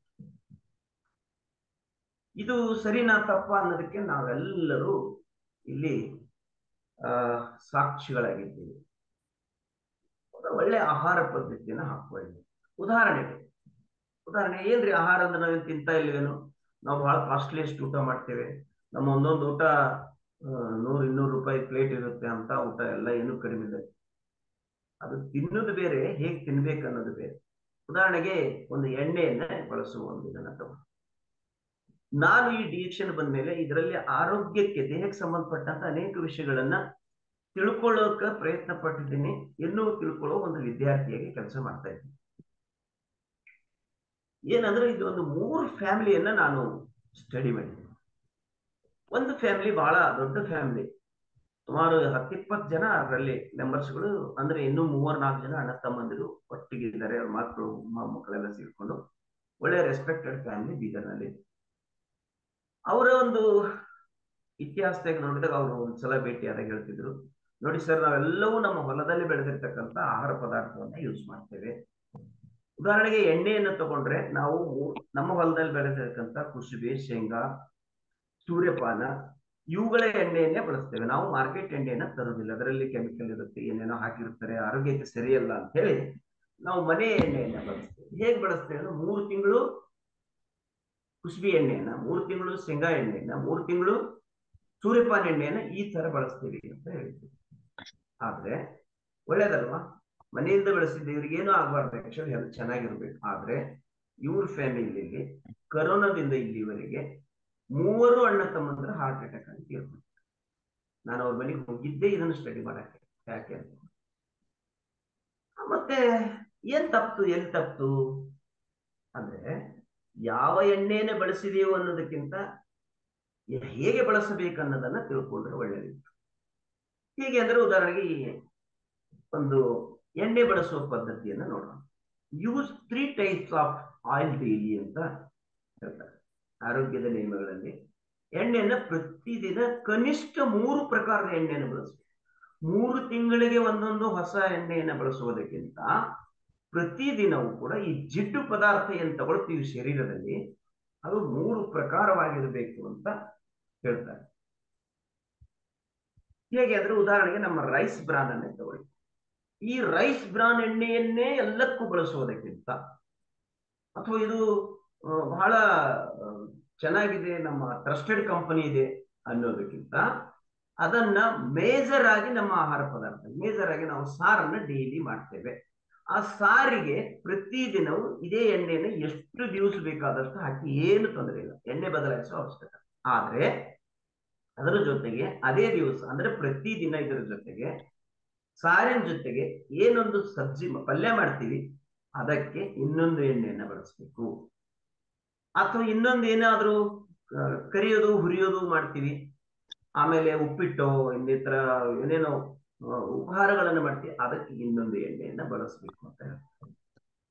ಇದು ಸರಿನಾ ತಪ್ಪ ಅನ್ನೋದಕ್ಕೆ ನಾವೆಲ್ಲರೂ ಇಲ್ಲಿ ಆ ಸಾಕ್ಷಿಗಳಾಗಿದ್ದೀವಿ ಒಳ್ಳೆ ಆಹಾರ ಪದ್ಧತಿಯನ್ನ ಹಾಕೊಳ್ಳಿ ಉದಾಹರಣೆಗೆ ಉದಾಹರಣೆ ಏನ್ರಿ ಆಹಾರ ಅಂದ್ರೆ ನಾವೇನು ತಿಂತಾ ಇಲ್ವೇನು ನಾವು ಬಹಳ ಕಾಸ್ಟ್ಲಿಯಸ್ಟ್ ಊಟ ಮಾಡ್ತೇವೆ ನಮ್ಮ ಒಂದೊಂದು ಊಟ ನೂರು ಇನ್ನೂರು ರೂಪಾಯಿ ಪ್ಲೇಟ್ ಇರುತ್ತೆ ಅಂತ ಊಟ ಎಲ್ಲ ಏನು ಕಡಿಮೆ ಇದೆ ಅದು ತಿನ್ನೋದು ಬೇರೆ ಹೇಗೆ ತಿನ್ಬೇಕು ಅನ್ನೋದು ಬೇರೆ ಉದಾಹರಣೆಗೆ ಒಂದು ಎಣ್ಣೆಯನ್ನ ಬಳಸುವ ಒಂದು ಇದನ್ನ ತಗೋ ನಾನು ಈ ಡಿಎಕ್ಷನ್ ಬಂದ್ಮೇಲೆ ಇದರಲ್ಲಿ ಆರೋಗ್ಯಕ್ಕೆ ದೇಹಕ್ಕೆ ಸಂಬಂಧಪಟ್ಟಂತ ಅನೇಕ ವಿಷಯಗಳನ್ನ ತಿಳ್ಕೊಳ್ಳೋಕ ಪ್ರಯತ್ನ ಪಟ್ಟಿದ್ದೀನಿ ಇನ್ನೂ ತಿಳ್ಕೊಳ್ಳೋ ಒಂದು ವಿದ್ಯಾರ್ಥಿಯಾಗಿ ಕೆಲಸ ಮಾಡ್ತಾ ಇದ್ದೀನಿ ಏನಂದ್ರೆ ಇದು ಒಂದು ಮೂರು ಫ್ಯಾಮಿಲಿಯನ್ನ ನಾನು ಸ್ಟಡಿ ಮಾಡಿದ್ದೀನಿ ಒಂದು ಫ್ಯಾಮಿಲಿ ಬಹಳ ದೊಡ್ಡ ಫ್ಯಾಮಿಲಿ ಸುಮಾರು ಹತ್ತಿಪ್ಪತ್ತು ಜನ ಅದರಲ್ಲಿ ಮೆಂಬರ್ಸ್ಗಳು ಅಂದ್ರೆ ಇನ್ನೂ ಮೂವರ್ ನಾಲ್ಕು ಜನ ಅಣ್ಣ ತಮ್ಮಂದಿರು ಒಟ್ಟಿಗಿದ್ದಾರೆ ಅವ್ರ ಮಕ್ಕಳು ಮಕ್ಕಳೆಲ್ಲ ಸೇರ್ಕೊಂಡು ಒಳ್ಳೆ ರೆಸ್ಪೆಕ್ಟೆಡ್ ಫ್ಯಾಮಿಲಿ ಬೀದರ್ನಲ್ಲಿ ಅವರ ಒಂದು ಇತಿಹಾಸದಾಗ ನೋಡಿದಾಗ ಅವರು ಒಂದ್ಸಲ ಭೇಟಿಯಾದಾಗ ಹೇಳ್ತಿದ್ರು ನೋಡಿ ಸರ್ ನಾವೆಲ್ಲವೂ ನಮ್ಮ ಹೊಲದಲ್ಲಿ ಬೆಳೆದಿರ್ತಕ್ಕಂಥ ಆಹಾರ ಪದಾರ್ಥವನ್ನ ಯೂಸ್ ಮಾಡ್ತೇವೆ ಉದಾಹರಣೆಗೆ ಎಣ್ಣೆಯನ್ನು ತಗೊಂಡ್ರೆ ನಾವು ನಮ್ಮ ಹೊಲದಲ್ಲಿ ಬೆಳೆದಿರ್ತಕ್ಕಂಥ ಕುಸುಬೆ ಶೇಂಗಾ ಸೂರ್ಯಪಾನ ಇವುಗಳ ಎಣ್ಣೆಯನ್ನೇ ಬಳಸ್ತೇವೆ ನಾವು ಮಾರ್ಕೆಟ್ ಎಣ್ಣೆಯನ್ನ ತರುವುದಿಲ್ಲ ಅದರಲ್ಲಿ ಕೆಮಿಕಲ್ ಇರುತ್ತೆ ಏನೇನೋ ಹಾಕಿರ್ತಾರೆ ಆರೋಗ್ಯಕ್ಕೆ ಸರಿಯಲ್ಲ ಅಂತ ಹೇಳಿ ನಾವು ಮನೆ ಎಣ್ಣೆಯನ್ನ ಬಳಸ್ತೇವೆ ಹೇಗೆ ಬಳಸ್ತೇವೆ ಅಂದ್ರೆ ಮೂರು ತಿಂಗಳು ಕುಸುಬಿ ಎಣ್ಣೆಯನ್ನ ಮೂರು ತಿಂಗಳು ಶೇಂಗಾ ಎಣ್ಣೆಯನ್ನ ಮೂರು ತಿಂಗಳು ಸೂರ್ಯಪಾನ ಎಣ್ಣೆಯನ್ನ ಈ ತರ ಬಳಸ್ತೀವಿ ಅಂತ ಹೇಳ್ತೀವಿ ಆದ್ರೆ ಒಳ್ಳೇದಲ್ವಾ ಮನೆಯಿಂದ ಬೆಳೆಸಿದ್ದ ಇವ್ರಿಗೆ ಏನೂ ಆಗ್ಬಾರ್ದು ಆಕ್ಚುಲಿ ಹೆಲ್ತ್ ಚೆನ್ನಾಗಿರ್ಬೇಕು ಆದ್ರೆ ಇವ್ರ ಫ್ಯಾಮಿಲಿಯಲ್ಲಿ ಕರೋನಾದಿಂದ ಇಲ್ಲಿವರೆಗೆ ಮೂವರು ಅಣ್ಣ ತಮ್ಮಂದ್ರ ಹಾರ್ಟ್ ಅಟ್ಯಾಕ್ ಅಂತ ತೀರ್ಕೊಂಡು ನಾನು ಅವ್ರ ಮನೆಗೆ ಹೋಗಿದ್ದೆ ಇದನ್ನು ಸ್ಟಡಿ ಮಾಡಕ್ಕೆ ಯಾಕೆ ಅಂತ ಮತ್ತೆ ಏನ್ ತಪ್ತು ಎಲ್ಲಿ ತಪ್ತು ಅಂದ್ರೆ ಯಾವ ಎಣ್ಣೆಯನ್ನ ಬಳಸಿದೆಯೋ ಅನ್ನೋದಕ್ಕಿಂತ ಹೇಗೆ ಬಳಸಬೇಕು ಅನ್ನೋದನ್ನ ತಿಳ್ಕೊಂಡ್ರೆ ಒಳ್ಳೇದಿತ್ತು ಹೇಗೆ ಅಂದ್ರೆ ಉದಾಹರಣೆಗೆ ಒಂದು ಎಣ್ಣೆ ಬಳಸುವ ಪದ್ಧತಿಯನ್ನ ನೋಡೋಣ use three types of oil daily ಅಂತ ಹೇಳ್ತಾರೆ ಆರೋಗ್ಯದ ನಿಯಮಗಳಲ್ಲಿ ಎಣ್ಣೆಯನ್ನ ಪ್ರತಿದಿನ ಕನಿಷ್ಠ ಮೂರು ಪ್ರಕಾರದ ಎಣ್ಣೆಯನ್ನು ಬಳಸಬೇಕು ಮೂರು ತಿಂಗಳಿಗೆ ಒಂದೊಂದು ಹೊಸ ಎಣ್ಣೆಯನ್ನ ಬಳಸುವುದಕ್ಕಿಂತ ಪ್ರತಿದಿನವೂ ಕೂಡ ಈ ಜಿಡ್ಡು ಪದಾರ್ಥ ಏನ್ ತಗೊಳ್ತೀವಿ ಶರೀರದಲ್ಲಿ ಅದು ಮೂರು ಪ್ರಕಾರವಾಗಿರಬೇಕು ಅಂತ ಹೇಳ್ತಾರೆ ಹೇಗೆ ಅಂದ್ರೆ ಉದಾಹರಣೆಗೆ ನಮ್ಮ ರೈಸ್ ಬ್ರಾನ್ ಅನ್ನೇ ತಗೊಳ್ಳಿ ಈ ರೈಸ್ ಬ್ರಾನ್ ಎಣ್ಣೆಯನ್ನೇ ಎಲ್ಲಕ್ಕೂ ಬಳಸುವುದಕ್ಕಿಂತ ಅಥವಾ ಇದು ಬಹಳ ಚೆನ್ನಾಗಿದೆ ನಮ್ಮ ಟ್ರಸ್ಟೆಡ್ ಕಂಪನಿ ಇದೆ ಅನ್ನೋದಕ್ಕಿಂತ ಅದನ್ನ ಮೇಜರ್ ಆಗಿ ನಮ್ಮ ಆಹಾರ ಪದಾರ್ಥ ಮೇಜರ್ ಆಗಿ ನಾವು ಸಾರನ್ನ ಡೈಲಿ ಮಾಡ್ತೇವೆ ಆ ಸಾರಿಗೆ ಪ್ರತಿದಿನವೂ ಇದೇ ಎಣ್ಣೆಯನ್ನು ಎಷ್ಟು ದಿವಸ ಬೇಕಾದಷ್ಟು ಹಾಕಿ ಏನು ತೊಂದರೆ ಇಲ್ಲ ಎಣ್ಣೆ ಬದಲಾಯಿಸುವ ಅವಶ್ಯಕತೆ ಆದ್ರೆ ಅದರ ಜೊತೆಗೆ ಅದೇ ದಿವಸ ಅಂದ್ರೆ ಪ್ರತಿದಿನ ಇದರ ಜೊತೆಗೆ ಸಾರಿನ ಜೊತೆಗೆ ಏನೊಂದು ಸಬ್ಜಿ ಪಲ್ಯ ಮಾಡ್ತೀವಿ ಅದಕ್ಕೆ ಇನ್ನೊಂದು ಎಣ್ಣೆಯನ್ನ ಬಳಸಬೇಕು ಅಥವಾ ಇನ್ನೊಂದು ಏನಾದ್ರೂ ಕರಿಯೋದು ಹುರಿಯೋದು ಮಾಡ್ತೀವಿ ಆಮೇಲೆ ಉಪ್ಪಿಟ್ಟು ಇನ್ನಿತರ ಏನೇನೋ ಉಪಹಾರಗಳನ್ನು ಮಾಡ್ತೀವಿ ಅದಕ್ಕೆ ಇನ್ನೊಂದು ಎಣ್ಣೆಯನ್ನ ಬಳಸಬೇಕು ಅಂತ ಹೇಳ್ತಾರೆ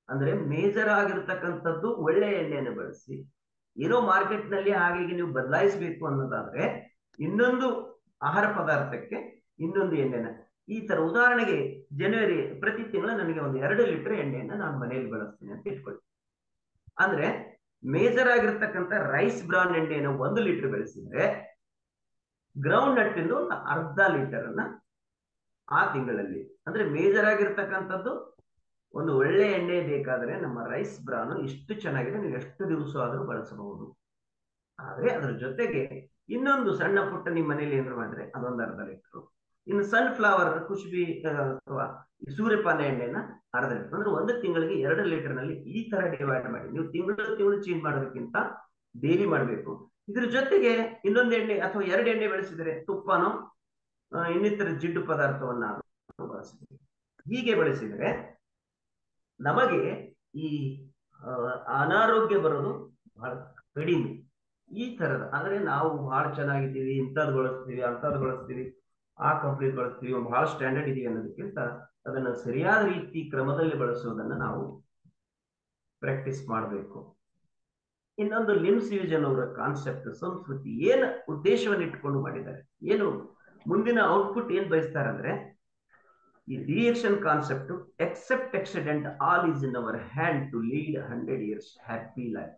ಅಂದ್ರೆ ಮೇಜರ್ ಆಗಿರ್ತಕ್ಕಂಥದ್ದು ಒಳ್ಳೆ ಎಣ್ಣೆಯನ್ನು ಬಳಸಿ ಏನೋ ಮಾರ್ಕೆಟ್ ನಲ್ಲಿ ಹಾಗೆ ಹೀಗೆ ನೀವು ಬದಲಾಯಿಸಬೇಕು ಅನ್ನೋದಾದ್ರೆ ಇನ್ನೊಂದು ಆಹಾರ ಪದಾರ್ಥಕ್ಕೆ ಇನ್ನೊಂದು ಎಣ್ಣೆನ ಈ ತರ ಉದಾಹರಣೆಗೆ ಜನವರಿ ಪ್ರತಿ ತಿಂಗಳು ನನಗೆ ಒಂದು ಎರಡು ಲೀಟರ್ ಎಣ್ಣೆಯನ್ನ ನಾನು ಮನೆಯಲ್ಲಿ ಬಳಸ್ತೀನಿ ಅಂತ ಇಟ್ಕೊಳ್ಳಿ ಅಂದ್ರೆ ಮೇಜರ್ ಆಗಿರ್ತಕ್ಕಂಥ ರೈಸ್ ಬ್ರಾನ್ ಎಣ್ಣೆಯನ್ನು ಒಂದು ಲೀಟರ್ ಬೆಳೆಸಿದ್ರೆ ಗ್ರೌಂಡ್ ನಟ್ ಇಂದ ಒಂದು ಅರ್ಧ ಲೀಟರ್ ಅನ್ನ ಆ ತಿಂಗಳಲ್ಲಿ ಅಂದ್ರೆ ಮೇಜರ್ ಆಗಿರ್ತಕ್ಕಂಥದ್ದು ಒಂದು ಒಳ್ಳೆ ಎಣ್ಣೆ ಬೇಕಾದ್ರೆ ನಮ್ಮ ರೈಸ್ ಬ್ರಾನು ಇಷ್ಟು ಚೆನ್ನಾಗಿದೆ ನೀವು ಎಷ್ಟು ದಿವಸ ಆದ್ರೂ ಬಳಸಬಹುದು ಆದ್ರೆ ಅದ್ರ ಜೊತೆಗೆ ಇನ್ನೊಂದು ಸಣ್ಣ ಪುಟ್ಟ ನಿಮ್ಮ ಮನೇಲಿ ಏನಾದ್ರು ಮಾಡಿದ್ರೆ ಅದೊಂದು ಅರ್ಧ ಲೀಟರ್ ಇನ್ನು ಸನ್ಫ್ಲವರ್ ಕುಶುಬಿ ಅಥವಾ ಸೂರ್ಯಪಾನ ಎಣ್ಣೆನ ಅರ್ಧ ಲೀಟರ್ ಅಂದ್ರೆ ಒಂದು ತಿಂಗಳಿಗೆ ಎರಡು ಲೀಟರ್ ನಲ್ಲಿ ಈ ತರ ಡಿವೈಡ್ ಮಾಡಿ ನೀವು ತಿಂಗಳು ತಿಂಗಳು ಚೇಂಜ್ ಮಾಡೋದಕ್ಕಿಂತ ಡೈಲಿ ಮಾಡಬೇಕು ಇದ್ರ ಜೊತೆಗೆ ಇನ್ನೊಂದು ಎಣ್ಣೆ ಅಥವಾ ಎರಡು ಎಣ್ಣೆ ಬೆಳೆಸಿದರೆ ತುಪ್ಪನೋ ಇನ್ನಿತರ ಜಿಡ್ಡು ಪದಾರ್ಥವನ್ನ ಬಳಸಿದ್ರೆ ಹೀಗೆ ಬೆಳೆಸಿದರೆ ನಮಗೆ ಈ ಅನಾರೋಗ್ಯ ಬರೋದು ಬಹಳ ಕಡಿಮೆ ಈ ತರದ ಅಂದ್ರೆ ನಾವು ಬಹಳ ಚೆನ್ನಾಗಿದ್ದೀವಿ ಇಂಥದ್ದು ಬಳಸ್ತೀವಿ ಅಂಥದ್ದು ಬಳಸ್ತೀವಿ ಆ ಕಂಪ್ನಿ ಬಳಸ್ತೀವಿ ಬಹಳ ಸ್ಟ್ಯಾಂಡರ್ಡ್ ಇದೆಯಾ ಅನ್ನೋದಕ್ಕಿಂತ ಅದನ್ನ ಸರಿಯಾದ ರೀತಿ ಕ್ರಮದಲ್ಲಿ ಬಳಸುವುದನ್ನ ನಾವು ಪ್ರಾಕ್ಟೀಸ್ ಮಾಡಬೇಕು ಇನ್ನೊಂದು ಲಿಮ್ಸ್ ಯೂಜನ್ ಅವರ ಕಾನ್ಸೆಪ್ಟ್ ಸಂಸ್ಕೃತಿ ಏನು ಉದ್ದೇಶವನ್ನು ಇಟ್ಕೊಂಡು ಮಾಡಿದ್ದಾರೆ ಏನು ಮುಂದಿನ ಔಟ್ಪುಟ್ ಏನ್ ಬಯಸ್ತಾರೆ ಅಂದ್ರೆ ಈ reaction concept except accident all is in our hand to lead hundred years happy life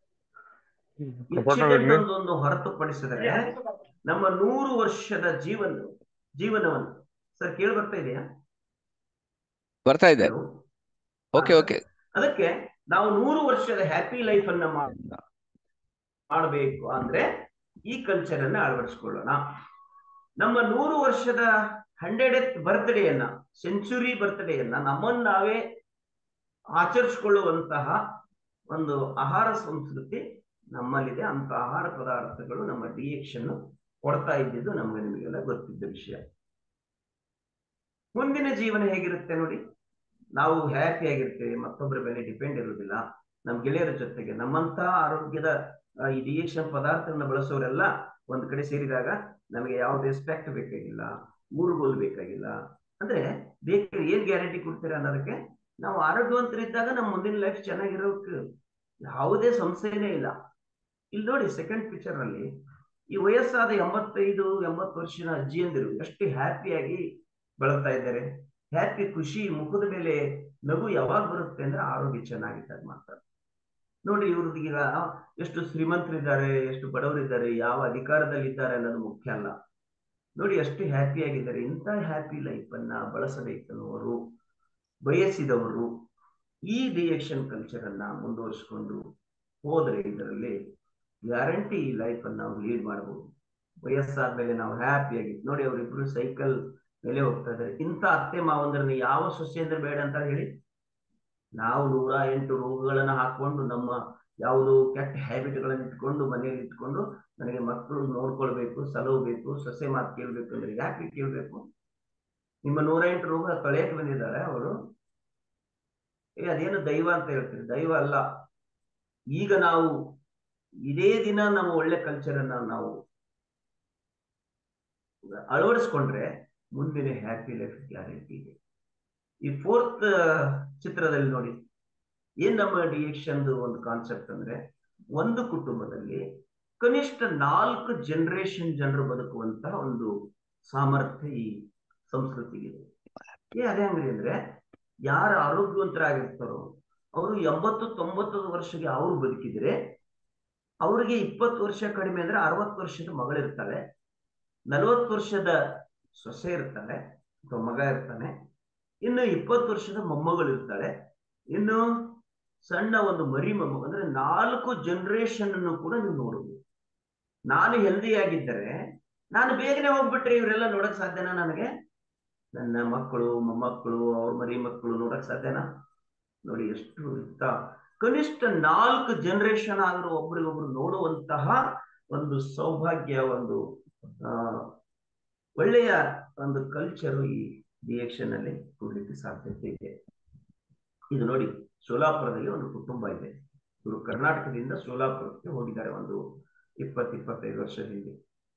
incident ಒಂದು ಹೊರತುಪಡಿಸಿದರೆ ನಮ್ಮ ನೂರು ವರ್ಷದ ಜೀವನ ಜೀವನವನ್ನು ಸರ್ ಕೇಳಿ ಬರ್ತಾ ಇದೆಯಾ ಬರ್ತಾ ಇದೆ ಓಕೆ ಓಕೆ ಅದಕ್ಕೆ ನಾವು ನೂರು ವರ್ಷದ ಹ್ಯಾಪಿ ಲೈಫ್ ಅನ್ನ ಮಾಡಬೇಕು ಅಂದ್ರೆ ಈ ಕಲ್ಚರ್ ಅನ್ನ ಅಳವಡಿಸ್ಕೊಳ್ಳೋಣ ನಮ್ಮ ನೂರು ವರ್ಷದ ಹಂಡ್ರೆಡ್ ಬರ್ತ್ಡೇಯನ್ನ ಸೆಂಚುರಿ ಬರ್ತ್ಡೇಯನ್ನ ನಮ್ಮನ್ನು ನಾವೇ ಆಚರಿಸಿಕೊಳ್ಳುವಂತಹ ಒಂದು ಆಹಾರ ಸಂಸ್ಕೃತಿ ನಮ್ಮಲ್ಲಿದೆ ಅಂತ ಆಹಾರ ಪದಾರ್ಥಗಳು ನಮ್ಮ ಡಿಎಕ್ಷನ್ ಕೊಡ್ತಾ ಇದ್ದಿದ್ದು ನಮ್ಗೆ ನಿಮಗೆಲ್ಲ ಗೊತ್ತಿದ್ದ ವಿಷಯ ಮುಂದಿನ ಜೀವನ ಹೇಗಿರುತ್ತೆ ನೋಡಿ ನಾವು ಹ್ಯಾಪಿ ಆಗಿರ್ತೇವೆ ಮತ್ತೊಬ್ಬರ ಮೇಲೆ ಡಿಪೆಂಡ್ ಇರುವುದಿಲ್ಲ ನಮ್ಮ ಗೆಳೆಯರ ಜೊತೆಗೆ ನಮ್ಮಂತಹ ಆರೋಗ್ಯದ ಈ ಡಿಎಕ್ಷನ್ ಪದಾರ್ಥಗಳನ್ನ ಬಳಸೋರೆಲ್ಲ ಒಂದ್ ಕಡೆ ಸೇರಿದಾಗ ನಮಗೆ ಯಾವುದೇ ಸ್ಪೆಕ್ಟ್ ಬೇಕಾಗಿಲ್ಲ ಊರುಗೋಲ್ ಬೇಕಾಗಿಲ್ಲ ಅಂದ್ರೆ ಬೇಕರಿ ಏನ್ ಗ್ಯಾರಂಟಿ ಕೊಡ್ತೀರಾ ಅನ್ನೋದಕ್ಕೆ ನಾವು ಆರೋಗ್ಯವಂತರಿದ್ದಾಗ ನಮ್ಮ ಮುಂದಿನ ಲೈಫ್ ಚೆನ್ನಾಗಿರೋಕೆ ಯಾವುದೇ ಸಂಶಯನೇ ಇಲ್ಲ ಇಲ್ಲಿ ನೋಡಿ ಸೆಕೆಂಡ್ ಪಿಕ್ಚರ್ ನಲ್ಲಿ ಈ ವಯಸ್ಸಾದ ಎಂಬತ್ತೈದು ಎಂಬತ್ತು ವರ್ಷದ ಅಜ್ಜಿಯಂದಿರು ಎಷ್ಟು ಹ್ಯಾಪಿಯಾಗಿ ಬಳಲ್ತಾ ಇದ್ದಾರೆ ಹ್ಯಾಪಿ ಖುಷಿ ಮುಖದ ಮೇಲೆ ನಗು ಯಾವಾಗ ಬರುತ್ತೆ ಅಂದ್ರೆ ಆರೋಗ್ಯ ಚೆನ್ನಾಗಿದ್ದಾಗ ಮಾತ್ರ ನೋಡಿ ಇವ್ರದ್ದು ಈಗ ಎಷ್ಟು ಶ್ರೀಮಂತರಿದ್ದಾರೆ ಎಷ್ಟು ಬಡವರಿದ್ದಾರೆ ಯಾವ ಅಧಿಕಾರದಲ್ಲಿದ್ದಾರೆ ಅನ್ನೋದು ಮುಖ್ಯ ಅಲ್ಲ ನೋಡಿ ಎಷ್ಟು ಹ್ಯಾಪಿ ಆಗಿದ್ದಾರೆ ಇಂಥ ಹ್ಯಾಪಿ ಲೈಫ್ ಅನ್ನ ಬಳಸಬೇಕನ್ನುವರು ಬಯಸಿದವರು ಈ ರಿಯಕ್ಷನ್ ಕಲ್ಚರ್ ಅನ್ನ ಮುಂದುವರಿಸಿಕೊಂಡು ಹೋದ್ರೆ ಇದರಲ್ಲಿ ಗ್ಯಾರಂಟಿ ಈ ಲೈಫ್ ಅನ್ನು ನಾವು ಲೀಡ್ ಮಾಡಬಹುದು ವಯಸ್ಸಾದ್ಮೇಲೆ ನಾವು ಹ್ಯಾಪಿಯಾಗಿ ನೋಡಿ ಅವರಿಬ್ರು ಸೈಕಲ್ ಮೇಲೆ ಹೋಗ್ತಾ ಇದ್ದಾರೆ ಇಂಥ ಅತ್ತೆ ಮಾವಂದ್ರನ್ನ ಯಾವ ಸೊಸೆ ಅಂದ್ರೆ ಬೇಡ ಅಂತ ಹೇಳಿ ನಾವು ನೂರ ಎಂಟು ರೋಗಗಳನ್ನ ಹಾಕೊಂಡು ನಮ್ಮ ಯಾವುದು ಕೆಟ್ಟ ಹ್ಯಾಬಿಟ್ಗಳನ್ನ ಇಟ್ಕೊಂಡು ಮನೆಯಲ್ಲಿ ಇಟ್ಕೊಂಡು ನನಗೆ ಮಕ್ಕಳು ನೋಡ್ಕೊಳ್ಬೇಕು ಸಲಹಬೇಕು ಸೊಸೆ ಮಾತು ಕೇಳ್ಬೇಕು ಅಂದ್ರೆ ಯಾಕೆ ಕೇಳ್ಬೇಕು ನಿಮ್ಮ ನೂರ ಎಂಟು ರೋಗ ತೊಳೆಯಕ್ಕೆ ಬಂದಿದ್ದಾರೆ ಅವರು ಏ ಅದೇನು ದೈವ ಅಂತ ಹೇಳ್ತೀರಿ ದೈವ ಅಲ್ಲ ಈಗ ನಾವು ಇದೇ ದಿನ ನಮ್ಮ ಒಳ್ಳೆ ಕಲ್ಚರ್ ಅನ್ನ ನಾವು ಅಳವಡಿಸ್ಕೊಂಡ್ರೆ ಮುಂದಿನ ಹ್ಯಾಪಿ ಲೈಫ್ ಗ್ಯಾರಂಟಿ ಇದೆ ಈ ಫೋರ್ತ್ ಚಿತ್ರದಲ್ಲಿ ನೋಡಿ ಏನ್ ನಮ್ಮ ಡಿಎಕ್ಷನ್ ಒಂದು ಕಾನ್ಸೆಪ್ಟ್ ಅಂದ್ರೆ ಒಂದು ಕುಟುಂಬದಲ್ಲಿ ಕನಿಷ್ಠ ನಾಲ್ಕು ಜನರೇಷನ್ ಜನರು ಬದುಕುವಂತಹ ಒಂದು ಸಾಮರ್ಥ್ಯ ಈ ಸಂಸ್ಕೃತಿಗಿದೆ ಏ ಅದೇ ಅಂಗಡಿ ಅಂದ್ರೆ ಯಾರು ಆರೋಗ್ಯವಂತರಾಗಿರ್ತಾರೋ ಅವರು ಎಂಬತ್ತು ತೊಂಬತ್ತು ವರ್ಷಕ್ಕೆ ಅವರು ಬದುಕಿದ್ರೆ ಅವರಿಗೆ ಇಪ್ಪತ್ತು ವರ್ಷ ಕಡಿಮೆ ಅಂದ್ರೆ ಅರವತ್ತು ವರ್ಷದ ಮಗಳಿರ್ತಾಳೆ ನಲವತ್ತು ವರ್ಷದ ಸೊಸೆ ಇರ್ತಾಳೆ ಅಥವಾ ಮಗ ಇರ್ತಾನೆ ಇನ್ನು ಇಪ್ಪತ್ತು ವರ್ಷದ ಮೊಮ್ಮಗಳು ಇರ್ತಾಳೆ ಇನ್ನು ಸಣ್ಣ ಒಂದು ಮರಿ ಮೊಮ್ಮಗ ಅಂದ್ರೆ ನಾಲ್ಕು ಜನರೇಷನ್ ಅನ್ನು ಕೂಡ ನೀವು ನೋಡಬಹುದು ನಾನು ಹೆಲ್ದಿ ಆಗಿದ್ದರೆ ನಾನು ಬೇಗನೆ ಹೋಗ್ಬಿಟ್ರೆ ಇವರೆಲ್ಲ ನೋಡಕ್ ಸಾಧ್ಯನಾ ನನಗೆ ನನ್ನ ಮಕ್ಕಳು ಮೊಮ್ಮಕ್ಕಳು ಅವ್ರ ಮರಿ ಮಕ್ಕಳು ನೋಡಕ್ ಸಾಧ್ಯನಾ ನೋಡಿ ಎಷ್ಟು ಇರ್ತ ಕನಿಷ್ಠ ನಾಲ್ಕು ಜನರೇಷನ್ ಆದರೂ ಒಬ್ರಿಗೊಬ್ರು ನೋಡುವಂತಹ ಒಂದು ಸೌಭಾಗ್ಯ ಒಂದು ಆ ಒಳ್ಳೆಯ ಒಂದು ಕಲ್ಚರು ಈ ರಿಯಕ್ಷನ್ ಅಲ್ಲಿ ಕೊಡ್ಲಿಕ್ಕೆ ಸಾಧ್ಯತೆ ಇದೆ ಇದು ನೋಡಿ ಸೋಲಾಪುರದಲ್ಲಿ ಒಂದು ಕುಟುಂಬ ಇದೆ ಇವರು ಕರ್ನಾಟಕದಿಂದ ಸೋಲಾಪುರಕ್ಕೆ ಹೋಗಿದ್ದಾರೆ ಒಂದು ಇಪ್ಪತ್ತು ಇಪ್ಪತ್ತೈದು ವರ್ಷದ ಹಿಂದೆ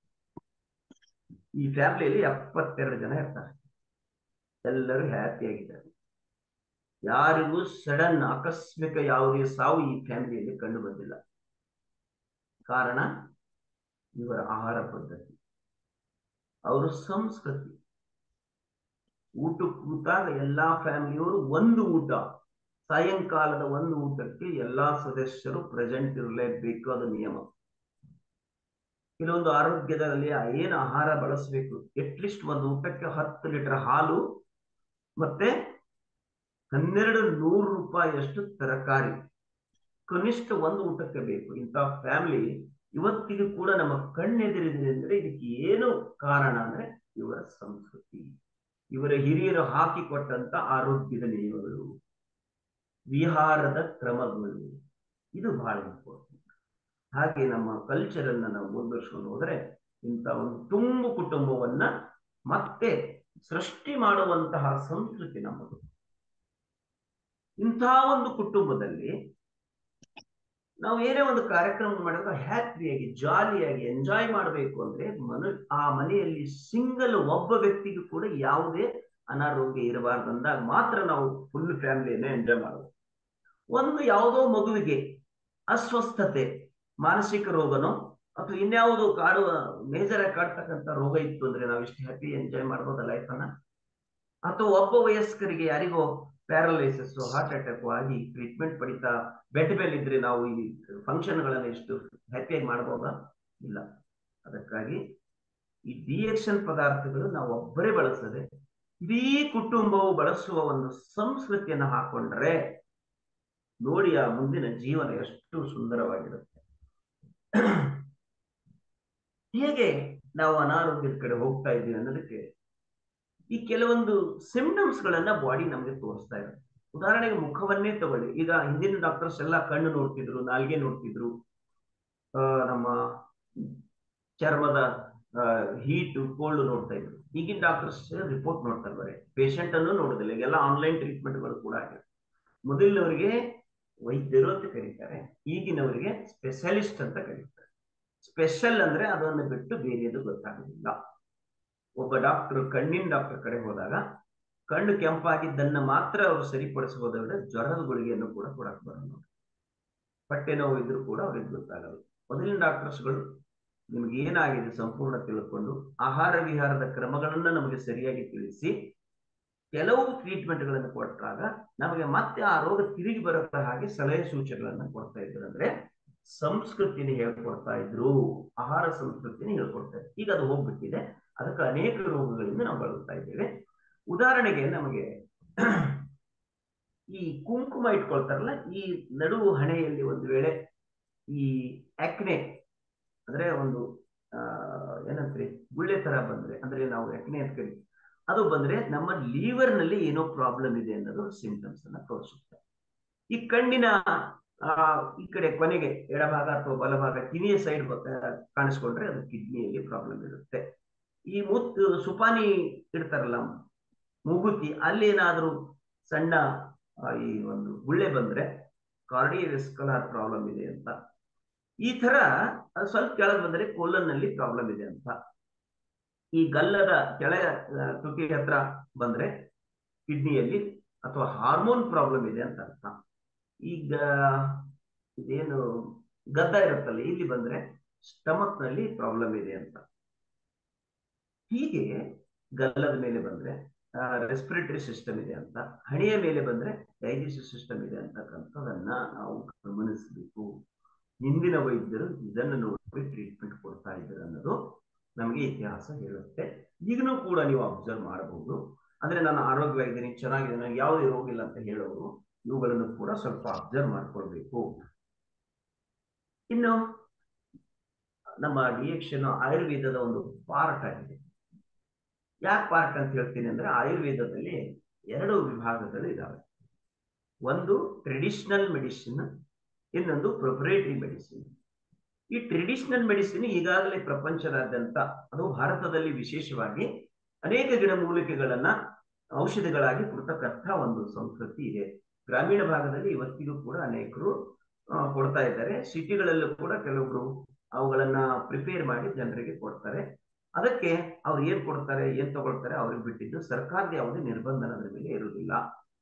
ಈ ಫ್ಯಾಮಿಲಿಯಲ್ಲಿ ಎಪ್ಪತ್ತೆರಡು ಜನ ಇರ್ತಾರೆ ಎಲ್ಲರೂ ಹ್ಯಾಪಿ ಆಗಿದ್ದಾರೆ ಯಾರಿಗೂ ಸಡನ್ ಆಕಸ್ಮಿಕ ಯಾವುದೇ ಸಾವು ಈ ಫ್ಯಾಮಿಲಿಯಲ್ಲಿ ಕಂಡು ಬಂದಿಲ್ಲ ಕಾರಣ ಇವರ ಆಹಾರ ಪದ್ಧತಿ ಅವರ ಸಂಸ್ಕೃತಿ ಊಟ ಕೂತಾಗ ಎಲ್ಲಾ ಫ್ಯಾಮಿಲಿಯವರು ಒಂದು ಊಟ ಸಾಯಂಕಾಲದ ಒಂದು ಊಟಕ್ಕೆ ಎಲ್ಲಾ ಸದಸ್ಯರು ಪ್ರೆಸೆಂಟ್ ಇರಲೇಬೇಕು ಅದು ನಿಯಮ ಕೆಲವೊಂದು ಆರೋಗ್ಯದಲ್ಲಿ ಏನು ಆಹಾರ ಬಳಸಬೇಕು ಅಟ್ಲೀಸ್ಟ್ ಒಂದು ಊಟಕ್ಕೆ ಹತ್ತು ಲೀಟರ್ ಹಾಲು ಮತ್ತೆ ಹನ್ನೆರಡು ನೂರು ರೂಪಾಯಿಯಷ್ಟು ತರಕಾರಿ ಕನಿಷ್ಠ ಒಂದು ಊಟಕ್ಕೆ ಬೇಕು ಇಂಥ ಫ್ಯಾಮಿಲಿ ಇವತ್ತಿಗೂ ಕೂಡ ನಮ್ಮ ಕಣ್ಣೆದಿರಿದೆ ಅಂದ್ರೆ ಇದಕ್ಕೆ ಏನು ಕಾರಣ ಅಂದ್ರೆ ಇವರ ಸಂಸ್ಕೃತಿ ಇವರ ಹಿರಿಯರು ಹಾಕಿಕೊಟ್ಟಂತ ಆರೋಗ್ಯದ ನಿಯಮಗಳು ವಿಹಾರದ ಕ್ರಮಗಳು ಇದು ಬಹಳ ಇಂಪಾರ್ಟೆಂಟ್ ಹಾಗೆ ನಮ್ಮ ಕಲ್ಚರ್ ಅನ್ನ ನಾವು ಮುಂದುವರ್ಸ್ಕೊಂಡು ಹೋದ್ರೆ ಇಂಥ ಒಂದು ತುಂಬು ಕುಟುಂಬವನ್ನ ಮತ್ತೆ ಸೃಷ್ಟಿ ಮಾಡುವಂತಹ ಸಂಸ್ಕೃತಿ ನಮ್ಮದು ಇಂತಹ ಒಂದು ಕುಟುಂಬದಲ್ಲಿ ನಾವು ಏನೇ ಒಂದು ಕಾರ್ಯಕ್ರಮ ಮಾಡಿದ್ರೆ ಹ್ಯಾಪಿಯಾಗಿ ಜಾಲಿಯಾಗಿ ಎಂಜಾಯ್ ಮಾಡಬೇಕು ಅಂದ್ರೆ ಮನ ಆ ಮನೆಯಲ್ಲಿ ಸಿಂಗಲ್ ಒಬ್ಬ ವ್ಯಕ್ತಿಗೂ ಕೂಡ ಯಾವುದೇ ಅನಾರೋಗ್ಯ ಇರಬಾರ್ದು ಅಂದಾಗ ಮಾತ್ರ ನಾವು ಫುಲ್ ಫ್ಯಾಮಿಲಿಯನ್ನ ಎಂಜಾಯ್ ಮಾಡಬಹುದು ಒಂದು ಯಾವುದೋ ಮಗುವಿಗೆ ಅಸ್ವಸ್ಥತೆ ಮಾನಸಿಕ ರೋಗನೋ ಅಥವಾ ಇನ್ಯಾವುದೋ ಕಾಡುವ ಮೇಜರ್ ಆಗಿ ಕಾಡ್ತಕ್ಕಂಥ ರೋಗ ಇತ್ತು ಅಂದ್ರೆ ನಾವು ಇಷ್ಟು ಹ್ಯಾಪಿ ಎಂಜಾಯ್ ಮಾಡ್ಬೋದ ಲೈಫ್ ಅನ್ನ ಅಥವಾ ಒಬ್ಬ ವಯಸ್ಕರಿಗೆ ಯಾರಿಗೋ ಪ್ಯಾರಲೈಸಿಸ್ ಹಾರ್ಟ್ ಅಟ್ಯಾಕ್ ಆಗಿ ಟ್ರೀಟ್ಮೆಂಟ್ ಪಡಿತಾ ಬೆಡ್ ಮೇಲೆ ಇದ್ರೆ ನಾವು ಈ ಫಂಕ್ಷನ್ಗಳನ್ನ ಎಷ್ಟು ಹ್ಯಾಪಿಯಾಗಿ ಮಾಡ್ಬೋದಾ ಇಲ್ಲ ಅದಕ್ಕಾಗಿ ಈ ಡಿಎಕ್ಷನ್ ಪದಾರ್ಥಗಳು ನಾವು ಒಬ್ಬರೇ ಬಳಸದೆ ಇಡೀ ಕುಟುಂಬವು ಬಳಸುವ ಒಂದು ಸಂಸ್ಕೃತಿಯನ್ನು ಹಾಕೊಂಡ್ರೆ ನೋಡಿ ಆ ಮುಂದಿನ ಜೀವನ ಎಷ್ಟು ಸುಂದರವಾಗಿರುತ್ತೆ ಹೇಗೆ ನಾವು ಅನಾರೋಗ್ಯದ ಕಡೆ ಹೋಗ್ತಾ ಇದ್ದೀವಿ ಅನ್ನೋದಕ್ಕೆ ಈ ಕೆಲವೊಂದು ಸಿಂಪ್ಟಮ್ಸ್ ಗಳನ್ನ ಬಾಡಿ ನಮಗೆ ತೋರಿಸ್ತಾ ಇರುತ್ತೆ ಉದಾಹರಣೆಗೆ ಮುಖವನ್ನೇ ತಗೊಳ್ಳಿ ಈಗ ಹಿಂದಿನ ಡಾಕ್ಟರ್ಸ್ ಎಲ್ಲ ಕಣ್ಣು ನೋಡ್ತಿದ್ರು ನಾಲ್ಗೆ ನೋಡ್ತಿದ್ರು ಆ ನಮ್ಮ ಚರ್ಮದ ಹೀಟ್ ಕೋಲ್ಡ್ ನೋಡ್ತಾ ಇದ್ರು ಈಗಿನ ಡಾಕ್ಟರ್ಸ್ ರಿಪೋರ್ಟ್ ನೋಡ್ತಾರೆ ಬರೀ ಪೇಷಂಟ್ ಅನ್ನು ನೋಡೋದಿಲ್ಲ ಈಗೆಲ್ಲ ಆನ್ಲೈನ್ ಟ್ರೀಟ್ಮೆಂಟ್ಗಳು ಕೂಡ ಆಗಿದೆ ಮೊದಲಿನವರಿಗೆ ವೈದ್ಯರು ಅಂತ ಕರೀತಾರೆ ಈಗಿನವರಿಗೆ ಸ್ಪೆಷಲಿಸ್ಟ್ ಅಂತ ಕರೀತಾರೆ ಸ್ಪೆಷಲ್ ಅಂದ್ರೆ ಅದನ್ನು ಬಿಟ್ಟು ಬೇರೆಯದು ಗೊತ್ತಾಗೋದಿಲ್ಲ ಒಬ್ಬ ಡಾಕ್ಟರ್ ಕಣ್ಣಿನ ಡಾಕ್ಟರ್ ಕಡೆ ಹೋದಾಗ ಕಣ್ಣು ಕೆಂಪಾಗಿದ್ದನ್ನ ಮಾತ್ರ ಅವರು ಸರಿಪಡಿಸಬಹುದಾದ್ರೆ ಜ್ವರದ ಗುಳಿಗೆಯನ್ನು ಕೂಡ ಕೊಡಕ್ ಬರಲ್ಲ ಹೊಟ್ಟೆ ನೋವು ಇದ್ರೂ ಕೂಡ ಅವ್ರಿಗೆ ಗೊತ್ತಾಗಲ್ಲ ಮೊದಲಿನ ಡಾಕ್ಟರ್ಸ್ಗಳು ನಿಮ್ಗೆ ಏನಾಗಿದೆ ಸಂಪೂರ್ಣ ತಿಳ್ಕೊಂಡು ಆಹಾರ ವಿಹಾರದ ಕ್ರಮಗಳನ್ನ ನಮಗೆ ಸರಿಯಾಗಿ ತಿಳಿಸಿ ಕೆಲವು ಟ್ರೀಟ್ಮೆಂಟ್ಗಳನ್ನು ಕೊಟ್ಟಾಗ ನಮಗೆ ಮತ್ತೆ ಆ ರೋಗ ತಿರುಗಿ ಬರೋ ಹಾಗೆ ಸಲಹೆ ಸೂಚನೆಗಳನ್ನ ಕೊಡ್ತಾ ಇದ್ರು ಅಂದ್ರೆ ಸಂಸ್ಕೃತಿನ ಹೇಳ್ಕೊಡ್ತಾ ಇದ್ರು ಆಹಾರ ಸಂಸ್ಕೃತಿನ ಹೇಳ್ಕೊಡ್ತಾ ಇದ್ರು ಈಗ ಅದು ಹೋಗ್ಬಿಟ್ಟಿದೆ ಅದಕ್ಕೆ ಅನೇಕ ರೋಗಗಳಿಂದ ನಾವು ಬಳಲ್ತಾ ಇದ್ದೇವೆ ಉದಾಹರಣೆಗೆ ನಮಗೆ ಈ ಕುಂಕುಮ ಇಟ್ಕೊಳ್ತಾರಲ್ಲ ಈ ನಡುವು ಹಣೆಯಲ್ಲಿ ಒಂದು ವೇಳೆ ಈ ಆಕ್ನೆ ಅಂದ್ರೆ ಒಂದು ಆ ಏನಂತ್ರಿ ಗುಳ್ಳೆ ತರ ಬಂದ್ರೆ ಅಂದ್ರೆ ನಾವು ಆಕ್ನೆ ಅಂತ ಕರಿ ಅದು ಬಂದ್ರೆ ನಮ್ಮ ಲೀವರ್ ನಲ್ಲಿ ಏನೋ ಪ್ರಾಬ್ಲಮ್ ಇದೆ ಅನ್ನೋದು ಸಿಂಪ್ಟಮ್ಸ್ ಅನ್ನ ತೋರಿಸುತ್ತೆ ಈ ಕಣ್ಣಿನ ಆ ಈ ಕಡೆ ಕೊನೆಗೆ ಎಡಭಾಗ ಅಥವಾ ಬಲಭಾಗ ಕಿವಿಯ ಸೈಡ್ ಕಾಣಿಸ್ಕೊಂಡ್ರೆ ಅದು ಕಿಡ್ನಿಯಲ್ಲಿ ಪ್ರಾಬ್ಲಮ್ ಇರುತ್ತೆ ಈ ಮುತ್ತು ಸುಪಾನಿ ಇಡ್ತಾರಲ್ಲ ಮೂಗುತಿ ಅಲ್ಲಿ ಏನಾದ್ರೂ ಸಣ್ಣ ಈ ಒಂದು ಗುಳ್ಳೆ ಬಂದ್ರೆ ಕಾರ್ಡಿಯೋವೆಸ್ಕುಲರ್ ಪ್ರಾಬ್ಲಮ್ ಇದೆ ಅಂತ ಈ ತರ ಸ್ವಲ್ಪ ಕೆಳಗೆ ಬಂದ್ರೆ ಕೋಲನ್ನಲ್ಲಿ ಪ್ರಾಬ್ಲಮ್ ಇದೆ ಅಂತ ಈ ಗಲ್ಲದ ಕೆಳ ತುಟಿ ಹತ್ರ ಬಂದ್ರೆ ಕಿಡ್ನಿಯಲ್ಲಿ ಅಥವಾ ಹಾರ್ಮೋನ್ ಪ್ರಾಬ್ಲಮ್ ಇದೆ ಅಂತ ಅರ್ಥ ಈಗ ಇದೇನು ಗದ್ದ ಇರುತ್ತಲ್ಲ ಇಲ್ಲಿ ಬಂದ್ರೆ ಸ್ಟಮಕ್ ನಲ್ಲಿ ಪ್ರಾಬ್ಲಮ್ ಇದೆ ಅಂತ ಹೀಗೆ ಗಲ್ಲದ ಮೇಲೆ ಬಂದ್ರೆ ರೆಸ್ಪಿರೇಟರಿ ಸಿಸ್ಟಮ್ ಇದೆ ಅಂತ ಹಣೆಯ ಮೇಲೆ ಬಂದ್ರೆ ಡೈಜೆಸ್ಟಿವ್ ಸಿಸ್ಟಮ್ ಇದೆ ಅಂತಕ್ಕಂಥದನ್ನ ನಾವು ಗಮನಿಸಬೇಕು ಹಿಂದಿನ ವೈದ್ಯರು ಇದನ್ನು ನೋಡಿ ಟ್ರೀಟ್ಮೆಂಟ್ ಕೊಡ್ತಾ ಇದ್ದಾರೆ ಅನ್ನೋದು ನಮಗೆ ಇತಿಹಾಸ ಹೇಳುತ್ತೆ ಈಗನೂ ಕೂಡ ನೀವು ಅಬ್ಸರ್ವ್ ಮಾಡಬಹುದು ಅಂದ್ರೆ ನಾನು ಆರೋಗ್ಯವಾಗಿದ್ದೀನಿ ಚೆನ್ನಾಗಿದೆ ನನಗೆ ಯಾವುದೇ ರೋಗ ಇಲ್ಲ ಅಂತ ಹೇಳೋರು ಇವುಗಳನ್ನು ಕೂಡ ಸ್ವಲ್ಪ ಅಬ್ಸರ್ವ್ ಮಾಡ್ಕೊಳ್ಬೇಕು ಇನ್ನು ನಮ್ಮ ಡಿಎಕ್ಷನ್ ಆಯುರ್ವೇದದ ಒಂದು ಪಾರ್ಟ್ ಆಗಿದೆ ಯಾಕೆ ಪಾರ್ಟ್ ಅಂತ ಹೇಳ್ತೀನಿ ಅಂದ್ರೆ ಆಯುರ್ವೇದದಲ್ಲಿ ಎರಡು ವಿಭಾಗಗಳು ಇದಾವೆ ಒಂದು ಟ್ರೆಡಿಷನಲ್ ಮೆಡಿಸಿನ್ ಇನ್ನೊಂದು ಪ್ರೊಪರೇಟರಿ ಮೆಡಿಸಿನ್ ಈ ಟ್ರೆಡಿಷನಲ್ ಮೆಡಿಸಿನ್ ಈಗಾಗಲೇ ಪ್ರಪಂಚದಾದ್ಯಂತ ಅದು ಭಾರತದಲ್ಲಿ ವಿಶೇಷವಾಗಿ ಅನೇಕ ಗಿಡಮೂಲಿಕೆಗಳನ್ನ ಔಷಧಿಗಳಾಗಿ ಕೊಡ್ತಕ್ಕಂಥ ಒಂದು ಸಂಸ್ಕೃತಿ ಇದೆ ಗ್ರಾಮೀಣ ಭಾಗದಲ್ಲಿ ಇವತ್ತಿಗೂ ಕೂಡ ಅನೇಕರು ಕೊಡ್ತಾ ಇದ್ದಾರೆ ಸಿಟಿಗಳಲ್ಲೂ ಕೂಡ ಕೆಲವೊಬ್ರು ಅವುಗಳನ್ನ ಪ್ರಿಪೇರ್ ಮಾಡಿ ಜನರಿಗೆ ಕೊಡ್ತಾರೆ ಅದಕ್ಕೆ ಅವ್ರು ಏನ್ ಕೊಡ್ತಾರೆ ಏನ್ ತಗೊಳ್ತಾರೆ ಅವ್ರಿಗೆ ಬಿಟ್ಟಿದ್ದು ಸರ್ಕಾರದ ಯಾವುದೇ ನಿರ್ಬಂಧನ ಅದರ ಮೇಲೆ ಇರುವುದಿಲ್ಲ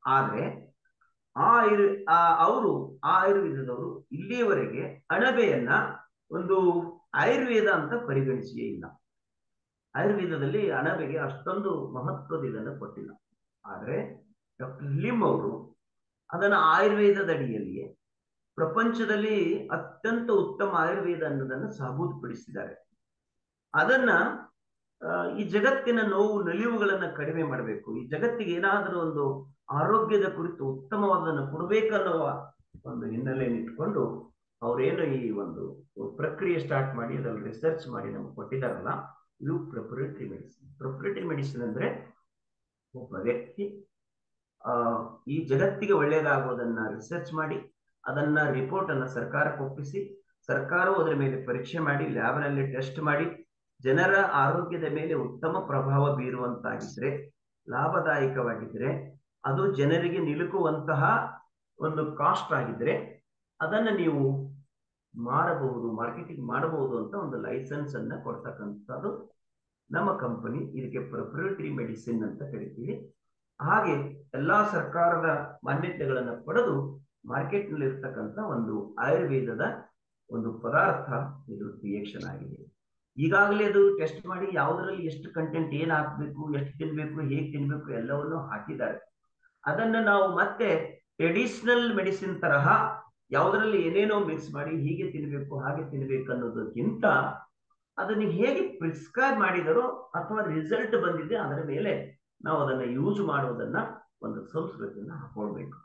ಆದ್ರೆ ಆ ಆಯುರ್ ಆ ಅವರು ಆ ಆಯುರ್ವೇದದವರು ಇಲ್ಲಿಯವರೆಗೆ ಅಣಬೆಯನ್ನ ಒಂದು ಆಯುರ್ವೇದ ಅಂತ ಪರಿಗಣಿಸಿಯೇ ಇಲ್ಲ ಆಯುರ್ವೇದದಲ್ಲಿ ಅಣಬೆಗೆ ಅಷ್ಟೊಂದು ಮಹತ್ವದ ಇದನ್ನು ಕೊಟ್ಟಿಲ್ಲ ಆದ್ರೆ ಡಾಕ್ಟರ್ ಲಿಮ್ ಅವರು ಅದನ್ನ ಆಯುರ್ವೇದದ ಅಡಿಯಲ್ಲಿಯೇ ಪ್ರಪಂಚದಲ್ಲಿ ಅತ್ಯಂತ ಉತ್ತಮ ಆಯುರ್ವೇದ ಅನ್ನೋದನ್ನು ಸಾಬೀತುಪಡಿಸಿದ್ದಾರೆ ಅದನ್ನ ಈ ಜಗತ್ತಿನ ನೋವು ನಲಿವುಗಳನ್ನ ಕಡಿಮೆ ಮಾಡಬೇಕು ಈ ಜಗತ್ತಿಗೆ ಏನಾದರೂ ಒಂದು ಆರೋಗ್ಯದ ಕುರಿತು ಉತ್ತಮವಾದನ್ನು ಕೊಡಬೇಕನ್ನುವ ಒಂದು ಹಿನ್ನೆಲೆಯನ್ನು ಇಟ್ಕೊಂಡು ಅವರೇನು ಈ ಒಂದು ಪ್ರಕ್ರಿಯೆ ಸ್ಟಾರ್ಟ್ ಮಾಡಿ ಅದ್ರಲ್ಲಿ ರಿಸರ್ಚ್ ಮಾಡಿ ನಮ್ಗೆ ಕೊಟ್ಟಿದ್ದಾರಲ್ಲ ಇದು ಪ್ರಿಪರೇಟರಿ ಮೆಡಿಸಿನ್ ಪ್ರಿಪರೇಟರಿ ಮೆಡಿಸಿನ್ ಅಂದ್ರೆ ಒಬ್ಬ ವ್ಯಕ್ತಿ ಆ ಈ ಜಗತ್ತಿಗೆ ಒಳ್ಳೆಯದಾಗುವುದನ್ನ ರಿಸರ್ಚ್ ಮಾಡಿ ಅದನ್ನ ರಿಪೋರ್ಟ್ ಅನ್ನ ಸರ್ಕಾರಕ್ಕೆ ಒಪ್ಪಿಸಿ ಸರ್ಕಾರವು ಅದರ ಮೇಲೆ ಪರೀಕ್ಷೆ ಮಾಡಿ ಲ್ಯಾಬ್ನಲ್ಲಿ ಟೆಸ್ಟ್ ಮಾಡಿ ಜನರ ಆರೋಗ್ಯದ ಮೇಲೆ ಉತ್ತಮ ಪ್ರಭಾವ ಬೀರುವಂತಾಗಿದ್ರೆ ಲಾಭದಾಯಕವಾಗಿದ್ರೆ ಅದು ಜನರಿಗೆ ನಿಲುಕುವಂತಹ ಒಂದು ಕಾಸ್ಟ್ ಆಗಿದ್ರೆ ಅದನ್ನ ನೀವು ಮಾಡಬಹುದು ಮಾರ್ಕೆಟಿಂಗ್ ಮಾಡಬಹುದು ಅಂತ ಒಂದು ಲೈಸೆನ್ಸ್ ಅನ್ನ ಕೊಡ್ತಕ್ಕಂಥದ್ದು ನಮ್ಮ ಕಂಪನಿ ಇದಕ್ಕೆ ಪ್ರೊಪ್ರೇಟರಿ ಮೆಡಿಸಿನ್ ಅಂತ ಕರಿತೀವಿ ಹಾಗೆ ಎಲ್ಲಾ ಸರ್ಕಾರದ ಮಾನ್ಯತೆಗಳನ್ನ ಪಡೆದು ಮಾರ್ಕೆಟ್ ನಲ್ಲಿ ಇರ್ತಕ್ಕಂಥ ಒಂದು ಆಯುರ್ವೇದದ ಒಂದು ಪದಾರ್ಥ ಇದು ರಿಯೇಕ್ಷನ್ ಆಗಿದೆ ಈಗಾಗಲೇ ಅದು ಟೆಸ್ಟ್ ಮಾಡಿ ಯಾವುದರಲ್ಲಿ ಎಷ್ಟು ಕಂಟೆಂಟ್ ಏನ್ ಹಾಕ್ಬೇಕು ಎಷ್ಟು ತಿನ್ಬೇಕು ಹೇಗೆ ತಿನ್ಬೇಕು ಎಲ್ಲವನ್ನು ಹಾಕಿದ್ದಾರೆ ಅದನ್ನ ನಾವು ಮತ್ತೆ ಟ್ರೆಡಿಷನಲ್ ಮೆಡಿಸಿನ್ ತರಹ ಯಾವುದರಲ್ಲಿ ಏನೇನೋ ಮಿಕ್ಸ್ ಮಾಡಿ ಹೀಗೆ ತಿನ್ಬೇಕು ಹಾಗೆ ತಿನ್ಬೇಕು ಅನ್ನೋದಕ್ಕಿಂತ ಅದನ್ನು ಹೇಗೆ ಪ್ರಿಸ್ಕ್ರೈಬ್ ಮಾಡಿದರೋ ಅಥವಾ ರಿಸಲ್ಟ್ ಬಂದಿದೆ ಅದರ ಮೇಲೆ ನಾವು ಅದನ್ನ ಯೂಸ್ ಮಾಡುವುದನ್ನ ಒಂದು ಸಂಸ್ಕೃತಿಯನ್ನ ಹಾಕೊಳ್ಬೇಕು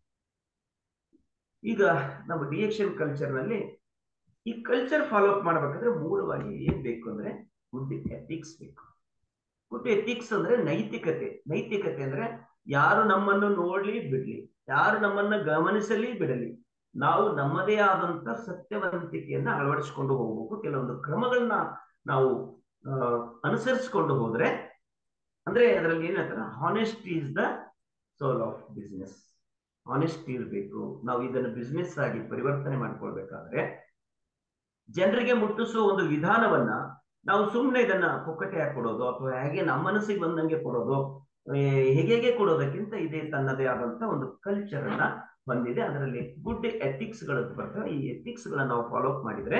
ಈಗ ನಮ್ಮ ಡಿಎಕ್ಷನ್ ಕಲ್ಚರ್ ನಲ್ಲಿ ಈ ಕಲ್ಚರ್ ಫಾಲೋ ಅಪ್ ಮಾಡ್ಬೇಕಾದ್ರೆ ಮೂಲವಾಗಿ ಏನ್ ಬೇಕು ಅಂದ್ರೆ ಗುಡ್ ಎಥಿಕ್ಸ್ ಬೇಕು ಗುಡ್ ಎಥಿಕ್ಸ್ ಅಂದ್ರೆ ನೈತಿಕತೆ ನೈತಿಕತೆ ಅಂದ್ರೆ ಯಾರು ನಮ್ಮನ್ನು ನೋಡ್ಲಿ ಬಿಡ್ಲಿ ಯಾರು ನಮ್ಮನ್ನ ಗಮನಿಸಲಿ ಬಿಡಲಿ ನಾವು ನಮ್ಮದೇ ಆದಂತ ಸತ್ಯವಂತಿಕೆಯನ್ನ ಅಳವಡಿಸಿಕೊಂಡು ಹೋಗ್ಬೇಕು ಕೆಲವೊಂದು ಕ್ರಮಗಳನ್ನ ನಾವು ಅನುಸರಿಸಿಕೊಂಡು ಹೋದ್ರೆ ಅಂದ್ರೆ ಅದರಲ್ಲಿ ಏನಂತಾರೆ honesty is the soul of business honesty ಇರಬೇಕು ನಾವು ಇದನ್ನು ಬಿಸ್ನೆಸ್ ಆಗಿ ಪರಿವರ್ತನೆ ಮಾಡ್ಕೊಳ್ಬೇಕಾದ್ರೆ ಜನರಿಗೆ ಮುಟ್ಟಿಸುವ ಒಂದು ವಿಧಾನವನ್ನ ನಾವು ಸುಮ್ಮನೆ ಇದನ್ನ ಪುಕ್ಕಟೆ ಹಾಕಿ ಕೊಡೋದು ಅಥವಾ ಹೇಗೆ ನಮ್ಮ ಮನಸ್ಸಿಗೆ ಬಂದಂಗೆ ಕೊಡೋದು ಹೇಗೆ ಕೊಡೋದಕ್ಕಿಂತ ಇದೇ ತನ್ನದೇ ಆದಂತ ಒಂದು ಕಲ್ಚರ್ ಅನ್ನ ಬಂದಿದೆ ಅದರಲ್ಲಿ ಗುಡ್ ಎಥಿಕ್ಸ್ ಗಳದ್ದು ಬರ್ತವೆ ಈ ಎಥಿಕ್ಸ್ ಗಳನ್ನ ನಾವು ಫಾಲೋ ಅಪ್ ಮಾಡಿದ್ರೆ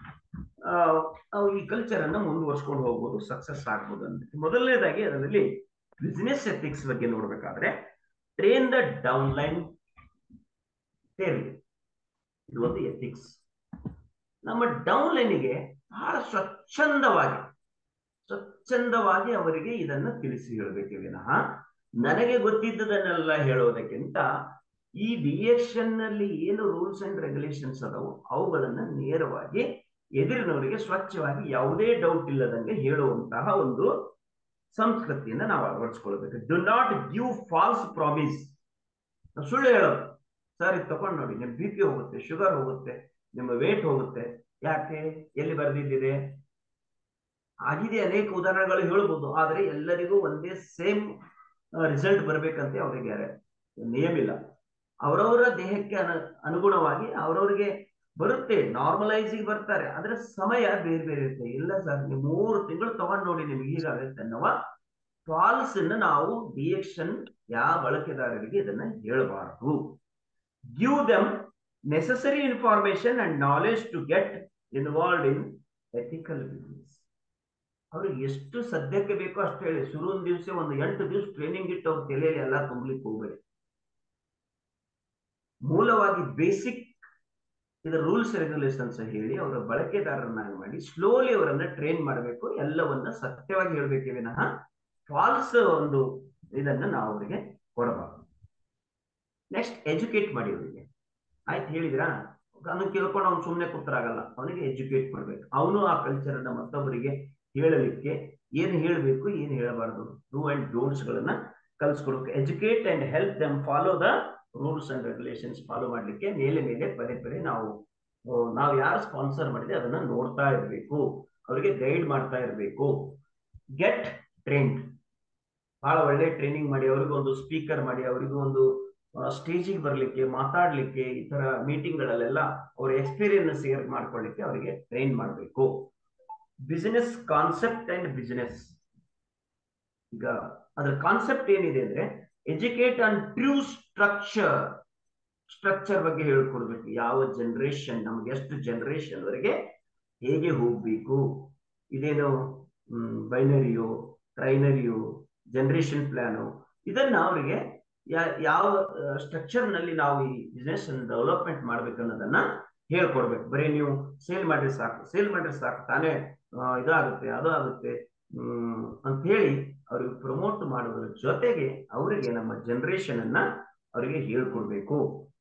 ನಾವು ಈ ಕಲ್ಚರ್ ಅನ್ನ ಮುಂದುವರ್ಸ್ಕೊಂಡು ಹೋಗ್ಬೋದು ಸಕ್ಸಸ್ ಆಗ್ಬೋದು ಅಂತ ಮೊದಲನೇದಾಗಿ ಅದರಲ್ಲಿ ಬಿಸಿನೆಸ್ ಎಥಿಕ್ಸ್ ಬಗ್ಗೆ ನೋಡ್ಬೇಕಾದ್ರೆ train the downline tail ಇದು ಒಂದು ಎಥಿಕ್ಸ್ ನಮ್ಮ ಡೌನ್ ಲೈನಿಗೆ ಬಹಳ ಸ್ವಚ್ಛಂದವಾಗಿ ಸ್ವಚ್ಛಂದವಾಗಿ ಅವರಿಗೆ ಇದನ್ನ ತಿಳಿಸಿ ಹೇಳಬೇಕೆ ವಿನಃ ನನಗೆ ಗೊತ್ತಿದ್ದದನ್ನೆಲ್ಲ ಹೇಳೋದಕ್ಕಿಂತ ಈ ಡಿಎಕ್ಷನ್ ನಲ್ಲಿ ಏನು ರೂಲ್ಸ್ ಅಂಡ್ ರೆಗ್ಯುಲೇಷನ್ಸ್ ಅದಾವು ಅವುಗಳನ್ನ ನೇರವಾಗಿ ಎದುರಿನವರಿಗೆ ಸ್ವಚ್ಛವಾಗಿ ಯಾವುದೇ ಡೌಟ್ ಇಲ್ಲದಂಗೆ ಹೇಳುವಂತಹ ಒಂದು ಸಂಸ್ಕೃತಿಯನ್ನ ನಾವು ಅಳವಡಿಸ್ಕೊಳ್ಬೇಕು do not give false promise ಸುಳ್ಳು ಹೇಳೋದು ಸರ್ ಇದು ತಗೊಂಡು ನೋಡಿ ನಿಮ್ಮ ಬಿ ಪಿ ಹೋಗುತ್ತೆ ಶುಗರ್ ಹೋಗುತ್ತೆ ನಿಮ್ಮ ವೇಟ್ ಹೋಗುತ್ತೆ ಯಾಕೆ ಎಲ್ಲಿ ಬರೆದಿದ್ದಿದೆ ಆಗಿದೆ ಅನೇಕ ಉದಾಹರಣೆಗಳು ಹೇಳ್ಬೋದು ಆದರೆ ಎಲ್ಲರಿಗೂ ಒಂದೇ ಸೇಮ್ ರಿಸಲ್ಟ್ ಬರ್ಬೇಕಂತ ಅವರಿಗೆ ನಿಯಮ ಇಲ್ಲ ಅವರವರ ದೇಹಕ್ಕೆ ಅನು ಅನುಗುಣವಾಗಿ ಅವರವರಿಗೆ ಬರುತ್ತೆ ನಾರ್ಮಲೈಸಿಗೆ ಬರ್ತಾರೆ ಆದ್ರೆ ಸಮಯ ಬೇರೆ ಬೇರೆ ಇರುತ್ತೆ ಇಲ್ಲ ಸರ್ ನೀವು ಮೂರು ತಿಂಗಳು ತಗೊಂಡು ನೋಡಿ ನಿಮ್ಗೆ ಹೀಗಾಗುತ್ತೆ ಅನ್ನುವ ಫಾಲ್ಸ್ ಅನ್ನು ನಾವು ಡಿಎಕ್ಷನ್ ಯಾವ ಬಳಕೆದಾರರಿಗೆ ಇದನ್ನ ಹೇಳಬಾರದು give them necessary information and knowledge to get involve in ethical business ಅವ್ರಿಗೆ ಎಷ್ಟು ಸದ್ಯಕ್ಕೆ ಬೇಕೋ ಅಷ್ಟು ಹೇಳಿ ಶುರುವಿನ ದಿವಸ ಒಂದು ಎಂಟು ದಿವಸ ಟ್ರೈನಿಂಗ್ ಇಟ್ಟು ಅವ್ರ ತಲೆಯಲ್ಲಿ ಎಲ್ಲ ತುಂಬಲಿಕ್ಕೆ ಹೋಗ್ಬೇಡಿ ಮೂಲವಾಗಿ ಬೇಸಿಕ್ ಇದರ ರೂಲ್ಸ್ ರೆಗ್ಯುಲೇಷನ್ಸ್ ಹೇಳಿ ಅವರ ಬಳಕೆದಾರರನ್ನಾಗಿ ಮಾಡಿ ಸ್ಲೋಲಿ ಅವರನ್ನ ಟ್ರೈನ್ ಮಾಡಬೇಕು ಎಲ್ಲವನ್ನ ಸತ್ಯವಾಗಿ ಹೇಳ್ಬೇಕೆ ವಿನಃ ಫಾಲ್ಸ್ ಒಂದು ಇದನ್ನ ನಾವು ಅವರಿಗೆ ಕೊಡಬಾರ್ದು ನೆಕ್ಸ್ಟ್ ಎಜುಕೇಟ್ ಮಾಡಿ ಅವರಿಗೆ ಆಯ್ತು ಹೇಳಿದ್ರಾ ಅದನ್ನ ಕೇಳ್ಕೊಂಡು ಅವ್ನು ಸುಮ್ಮನೆ ಕೂತರಾಗಲ್ಲ ಅವನಿಗೆ ಎಜುಕೇಟ್ ಮಾಡ್ಬೇಕು ಅವನು ಆ ಕಲ್ಚರ್ ಅನ್ನ ಮತ್ತೊಬ್ಬರಿಗೆ ಹೇಳಲಿಕ್ಕೆ ಏನು ಹೇಳಬೇಕು ಏನು ಹೇಳಬಾರ್ದು ಡೂ ಅಂಡ್ ಡೋಂಟ್ಸ್ ಗಳನ್ನ ಕಲ್ಸ್ಕೊಡ್ಬೇಕು educate and help them follow the rules and regulations follow ಮಾಡ್ಲಿಕ್ಕೆ ಮೇಲೆ ಮೇಲೆ ಪದೇ ಪದೇ ನಾವು ನಾವು ಯಾರು ಸ್ಪಾನ್ಸರ್ ಮಾಡಿದೆ ಅದನ್ನ ನೋಡ್ತಾ ಇರಬೇಕು ಅವರಿಗೆ ಗೈಡ್ ಮಾಡ್ತಾ ಇರಬೇಕು ಗೆಟ್ ಟ್ರೈನ್ಡ್ ಬಹಳ ಒಳ್ಳೆ ಟ್ರೈನಿಂಗ್ ಮಾಡಿ ಅವ್ರಿಗೆ ಒಂದು ಸ್ಪೀಕರ್ ಮಾಡಿ ಅವರಿಗೂ ಒಂದು ಸ್ಟೇಜಿಗೆ ಬರಲಿಕ್ಕೆ ಮಾತಾಡ್ಲಿಕ್ಕೆ ಈ ತರ ಮೀಟಿಂಗ್ಗಳಲ್ಲೆಲ್ಲ ಅವ್ರ ಎಕ್ಸ್ಪೀರಿಯನ್ಸ್ ಶೇರ್ ಮಾಡ್ಕೊಳ್ಳಿಕ್ಕೆ ಅವರಿಗೆ ಟ್ರೈನ್ ಮಾಡಬೇಕು ಬಿಸಿನೆಸ್ ಕಾನ್ಸೆಪ್ಟ್ ಅಂಡ್ ಬಿಸಿನೆಸ್ ಈಗ ಅದ್ರ ಕಾನ್ಸೆಪ್ಟ್ ಏನಿದೆ ಅಂದ್ರೆ educate on true structure structure ಬಗ್ಗೆ ಹೇಳ್ಕೊಡ್ಬೇಕು ಯಾವ ಜನರೇಷನ್ ನಮ್ಗೆ ಎಷ್ಟು ಜನರೇಷನ್ ವರೆಗೆ ಹೇಗೆ ಹೋಗ್ಬೇಕು ಇದೇನು ಬೈನರಿಯೋ ಟ್ರೈನರಿಯೋ ಜನರೇಷನ್ ಪ್ಲಾನು ಇದನ್ನ ಅವರಿಗೆ ಯಾವ ಸ್ಟ್ರಕ್ಚರ್ ನಲ್ಲಿ ನಾವು ಈ ಬಿಸ್ನೆಸ್ ಡೆವಲಪ್ಮೆಂಟ್ ಮಾಡ್ಬೇಕು ಅನ್ನೋದನ್ನ ಹೇಳ್ಕೊಡ್ಬೇಕು ಬರೀ ನೀವು ಸೇಲ್ ಮಾಡ್ರಿ ಸಾಕು ಸೇಲ್ ಮಾಡ್ರಿ ಸಾಕು ತಾನೇ ಇದಾಗುತ್ತೆ ಅದು ಆಗುತ್ತೆ ಹ್ಮ್ ಅಂತ ಹೇಳಿ ಅವ್ರಿಗೆ ಪ್ರಮೋಟ್ ಮಾಡೋದ್ರ ಜೊತೆಗೆ ಅವರಿಗೆ ನಮ್ಮ ಜನರೇಷನ್ ಅನ್ನ ಅವರಿಗೆ ಹೇಳ್ಕೊಡ್ಬೇಕು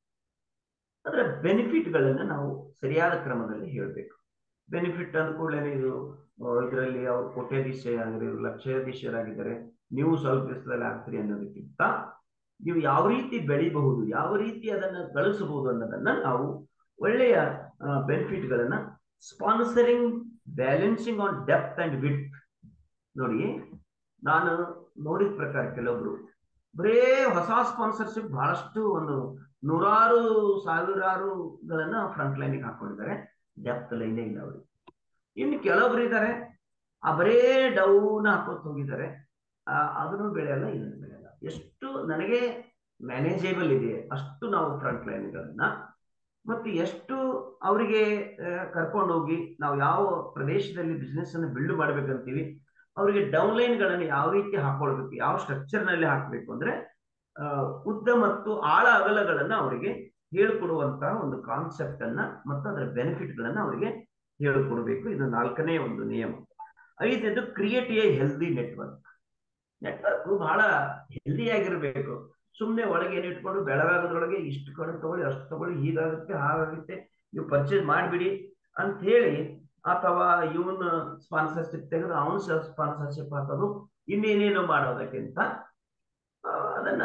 ಅದರ ಬೆನಿಫಿಟ್ ಗಳನ್ನ ನಾವು ಸರಿಯಾದ ಕ್ರಮದಲ್ಲಿ ಹೇಳ್ಬೇಕು ಬೆನಿಫಿಟ್ ಅಂದ ಕೂಡಲೇ ಇದು ಇದರಲ್ಲಿ ಅವ್ರು ಕೋಟ್ಯಾಧೀಶರಾಗಿದ್ದಾರೆ ಲಕ್ಷಾಧೀಶರಾಗಿದ್ದಾರೆ ನೀವು ಸ್ವಲ್ಪ ದಿವಸದಲ್ಲಿ ಆಗ್ತೀರಿ ಅನ್ನೋದಕ್ಕಿಂತ ನೀವು ಯಾವ ರೀತಿ ಬೆಳಿಬಹುದು ಯಾವ ರೀತಿ ಅದನ್ನ ಗಳಿಸಬಹುದು ಅನ್ನೋದನ್ನ ನಾವು ಒಳ್ಳೆಯ ಬೆನಿಫಿಟ್ ಗಳನ್ನ sponsoring balancing on depth and width ನೋಡಿ ನಾನು ನೋಡಿದ ಪ್ರಕಾರ ಕೆಲವೊಬ್ರು ಬರೇ ಹೊಸ ಸ್ಪಾನ್ಸರ್ಶಿಪ್ ಬಹಳಷ್ಟು ಒಂದು ನೂರಾರು ಸಾವಿರಾರುಗಳನ್ನ ಫ್ರಂಟ್ ಲೈನಿಗೆ ಹಾಕೊಂಡಿದ್ದಾರೆ ಡೆಪ್ತ್ ಲೈನೇ ಇಲ್ಲ ಅವರು ಇನ್ನು ಕೆಲವೊಬ್ರು ಇದ್ದಾರೆ ಆ ಬರೇ ಡೌನ್ ಹಾಕೋತ್ ಹೋಗಿದ್ದಾರೆ ಅದನ್ನು ಬೆಳೆಯಲ್ಲ ಇದನ್ನು ಬೆಳೆಯಲ್ಲ ಎಷ್ಟು ನನಗೆ ಮ್ಯಾನೇಜೇಬಲ್ ಇದೆ ಅಷ್ಟು ನಾವು ಫ್ರಂಟ್ ಲೈನ್ಗಳನ್ನ ಮತ್ತು ಎಷ್ಟು ಅವರಿಗೆ ಕರ್ಕೊಂಡು ಹೋಗಿ ನಾವು ಯಾವ ಪ್ರದೇಶದಲ್ಲಿ ಬಿಸ್ನೆಸ್ ಅನ್ನು ಬಿಲ್ಡ್ ಮಾಡ್ಬೇಕಂತೀವಿ ಅವರಿಗೆ ಡೌನ್ ಲೈನ್ಗಳನ್ನು ಯಾವ ರೀತಿ ಹಾಕೊಳ್ಬೇಕು ಯಾವ ಸ್ಟ್ರಕ್ಚರ್ ನಲ್ಲಿ ಹಾಕಬೇಕು ಅಂದ್ರೆ ಉದ್ದ ಮತ್ತು ಆಳ ಅಗಲಗಳನ್ನ ಅವರಿಗೆ ಹೇಳ್ಕೊಡುವಂತಹ ಒಂದು ಕಾನ್ಸೆಪ್ಟ್ ಅನ್ನ ಮತ್ತು ಅದರ ಬೆನಿಫಿಟ್ ಗಳನ್ನ ಅವರಿಗೆ ಹೇಳ್ಕೊಡ್ಬೇಕು ಇದು ನಾಲ್ಕನೇ ಒಂದು ನಿಯಮ ಐದನೇದು create a healthy network network ಬಹಳ ಹೆಲ್ದಿ ಆಗಿರ್ಬೇಕು ಸುಮ್ಮನೆ ಒಳಗೆ ಏನು ಇಟ್ಕೊಂಡು ಬೆಳಗಾಗದ್ರೊಳಗೆ ಇಷ್ಟು ಕಡೆ ತಗೊಳ್ಳಿ ಅಷ್ಟು ತಗೊಳ್ಳಿ ಹೀಗಾಗುತ್ತೆ ಹಾಗಾಗುತ್ತೆ ನೀವು ಪರ್ಚೇಸ್ ಮಾಡಿಬಿಡಿ ಅಂತ ಹೇಳಿ ಅಥವಾ ಇವನ್ ಸ್ಪಾನ್ಸರ್ಶಿಪ್ ತೆಗೆದು ಅವನ್ ಸ್ಪಾನ್ಸರ್ಶಿಪ್ ಹಾಕೋದು ಇನ್ನೇನೇನು ಮಾಡೋದಕ್ಕಿಂತ ಅದನ್ನ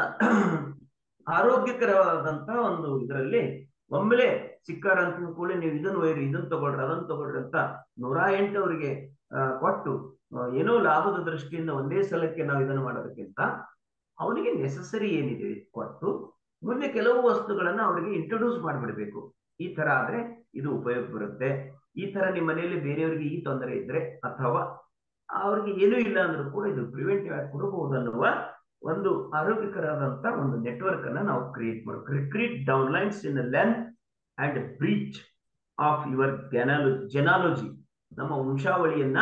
ಆರೋಗ್ಯಕರವಾದಂತ ಒಂದು ಇದರಲ್ಲಿ ಒಮ್ಮೆಲೆ ಸಿಕ್ಕಾರ ಅಂತ ಕೂಡ ನೀವು ಇದನ್ನ ಒಯ್ರಿ ಇದನ್ನ ತಗೊಳ್ರಿ ಅದನ್ನ ತಗೊಳ್ರಿ ಅಂತ ನೂರ ಎಂಟು ಅವರಿಗೆ ಕೊಟ್ಟು ಏನೋ ಲಾಭದ ದೃಷ್ಟಿಯಿಂದ ಒಂದೇ ಸಲಕ್ಕೆ ನಾವು ಇದನ್ನು ಮಾಡೋದಕ್ಕಿಂತ ಅವನಿಗೆ ನೆಸಸರಿ ಏನಿದೆ ಕೊಟ್ಟು ಮುಂದೆ ಕೆಲವು ವಸ್ತುಗಳನ್ನ ಅವರಿಗೆ ಇಂಟ್ರೊಡ್ಯೂಸ್ ಮಾಡಿಬಿಡ್ಬೇಕು ಈ ತರ ಆದ್ರೆ ಇದು ಉಪಯೋಗ ಬರುತ್ತೆ ಈ ತರ ನಿಮ್ಮ ಮನೆಯಲ್ಲಿ ಬೇರೆಯವರಿಗೆ ಈ ತೊಂದರೆ ಇದ್ರೆ ಅಥವಾ ಅವ್ರಿಗೆ ಏನೂ ಇಲ್ಲ ಅಂದ್ರೂ ಕೂಡ ಇದು ಪ್ರಿವೆಂಟಿವ್ ಆಗಿ ಕೊಡಬಹುದು ಅನ್ನುವ ಒಂದು ಆರೋಗ್ಯಕರವಾದಂತ ಒಂದು ನೆಟ್ವರ್ಕ್ ಅನ್ನ ನಾವು ಕ್ರಿಯೇಟ್ ಮಾಡಬೇಕು recruit downlines in length and breadth of your genealogy genealogy ನಮ್ಮ ವಂಶಾವಳಿಯನ್ನ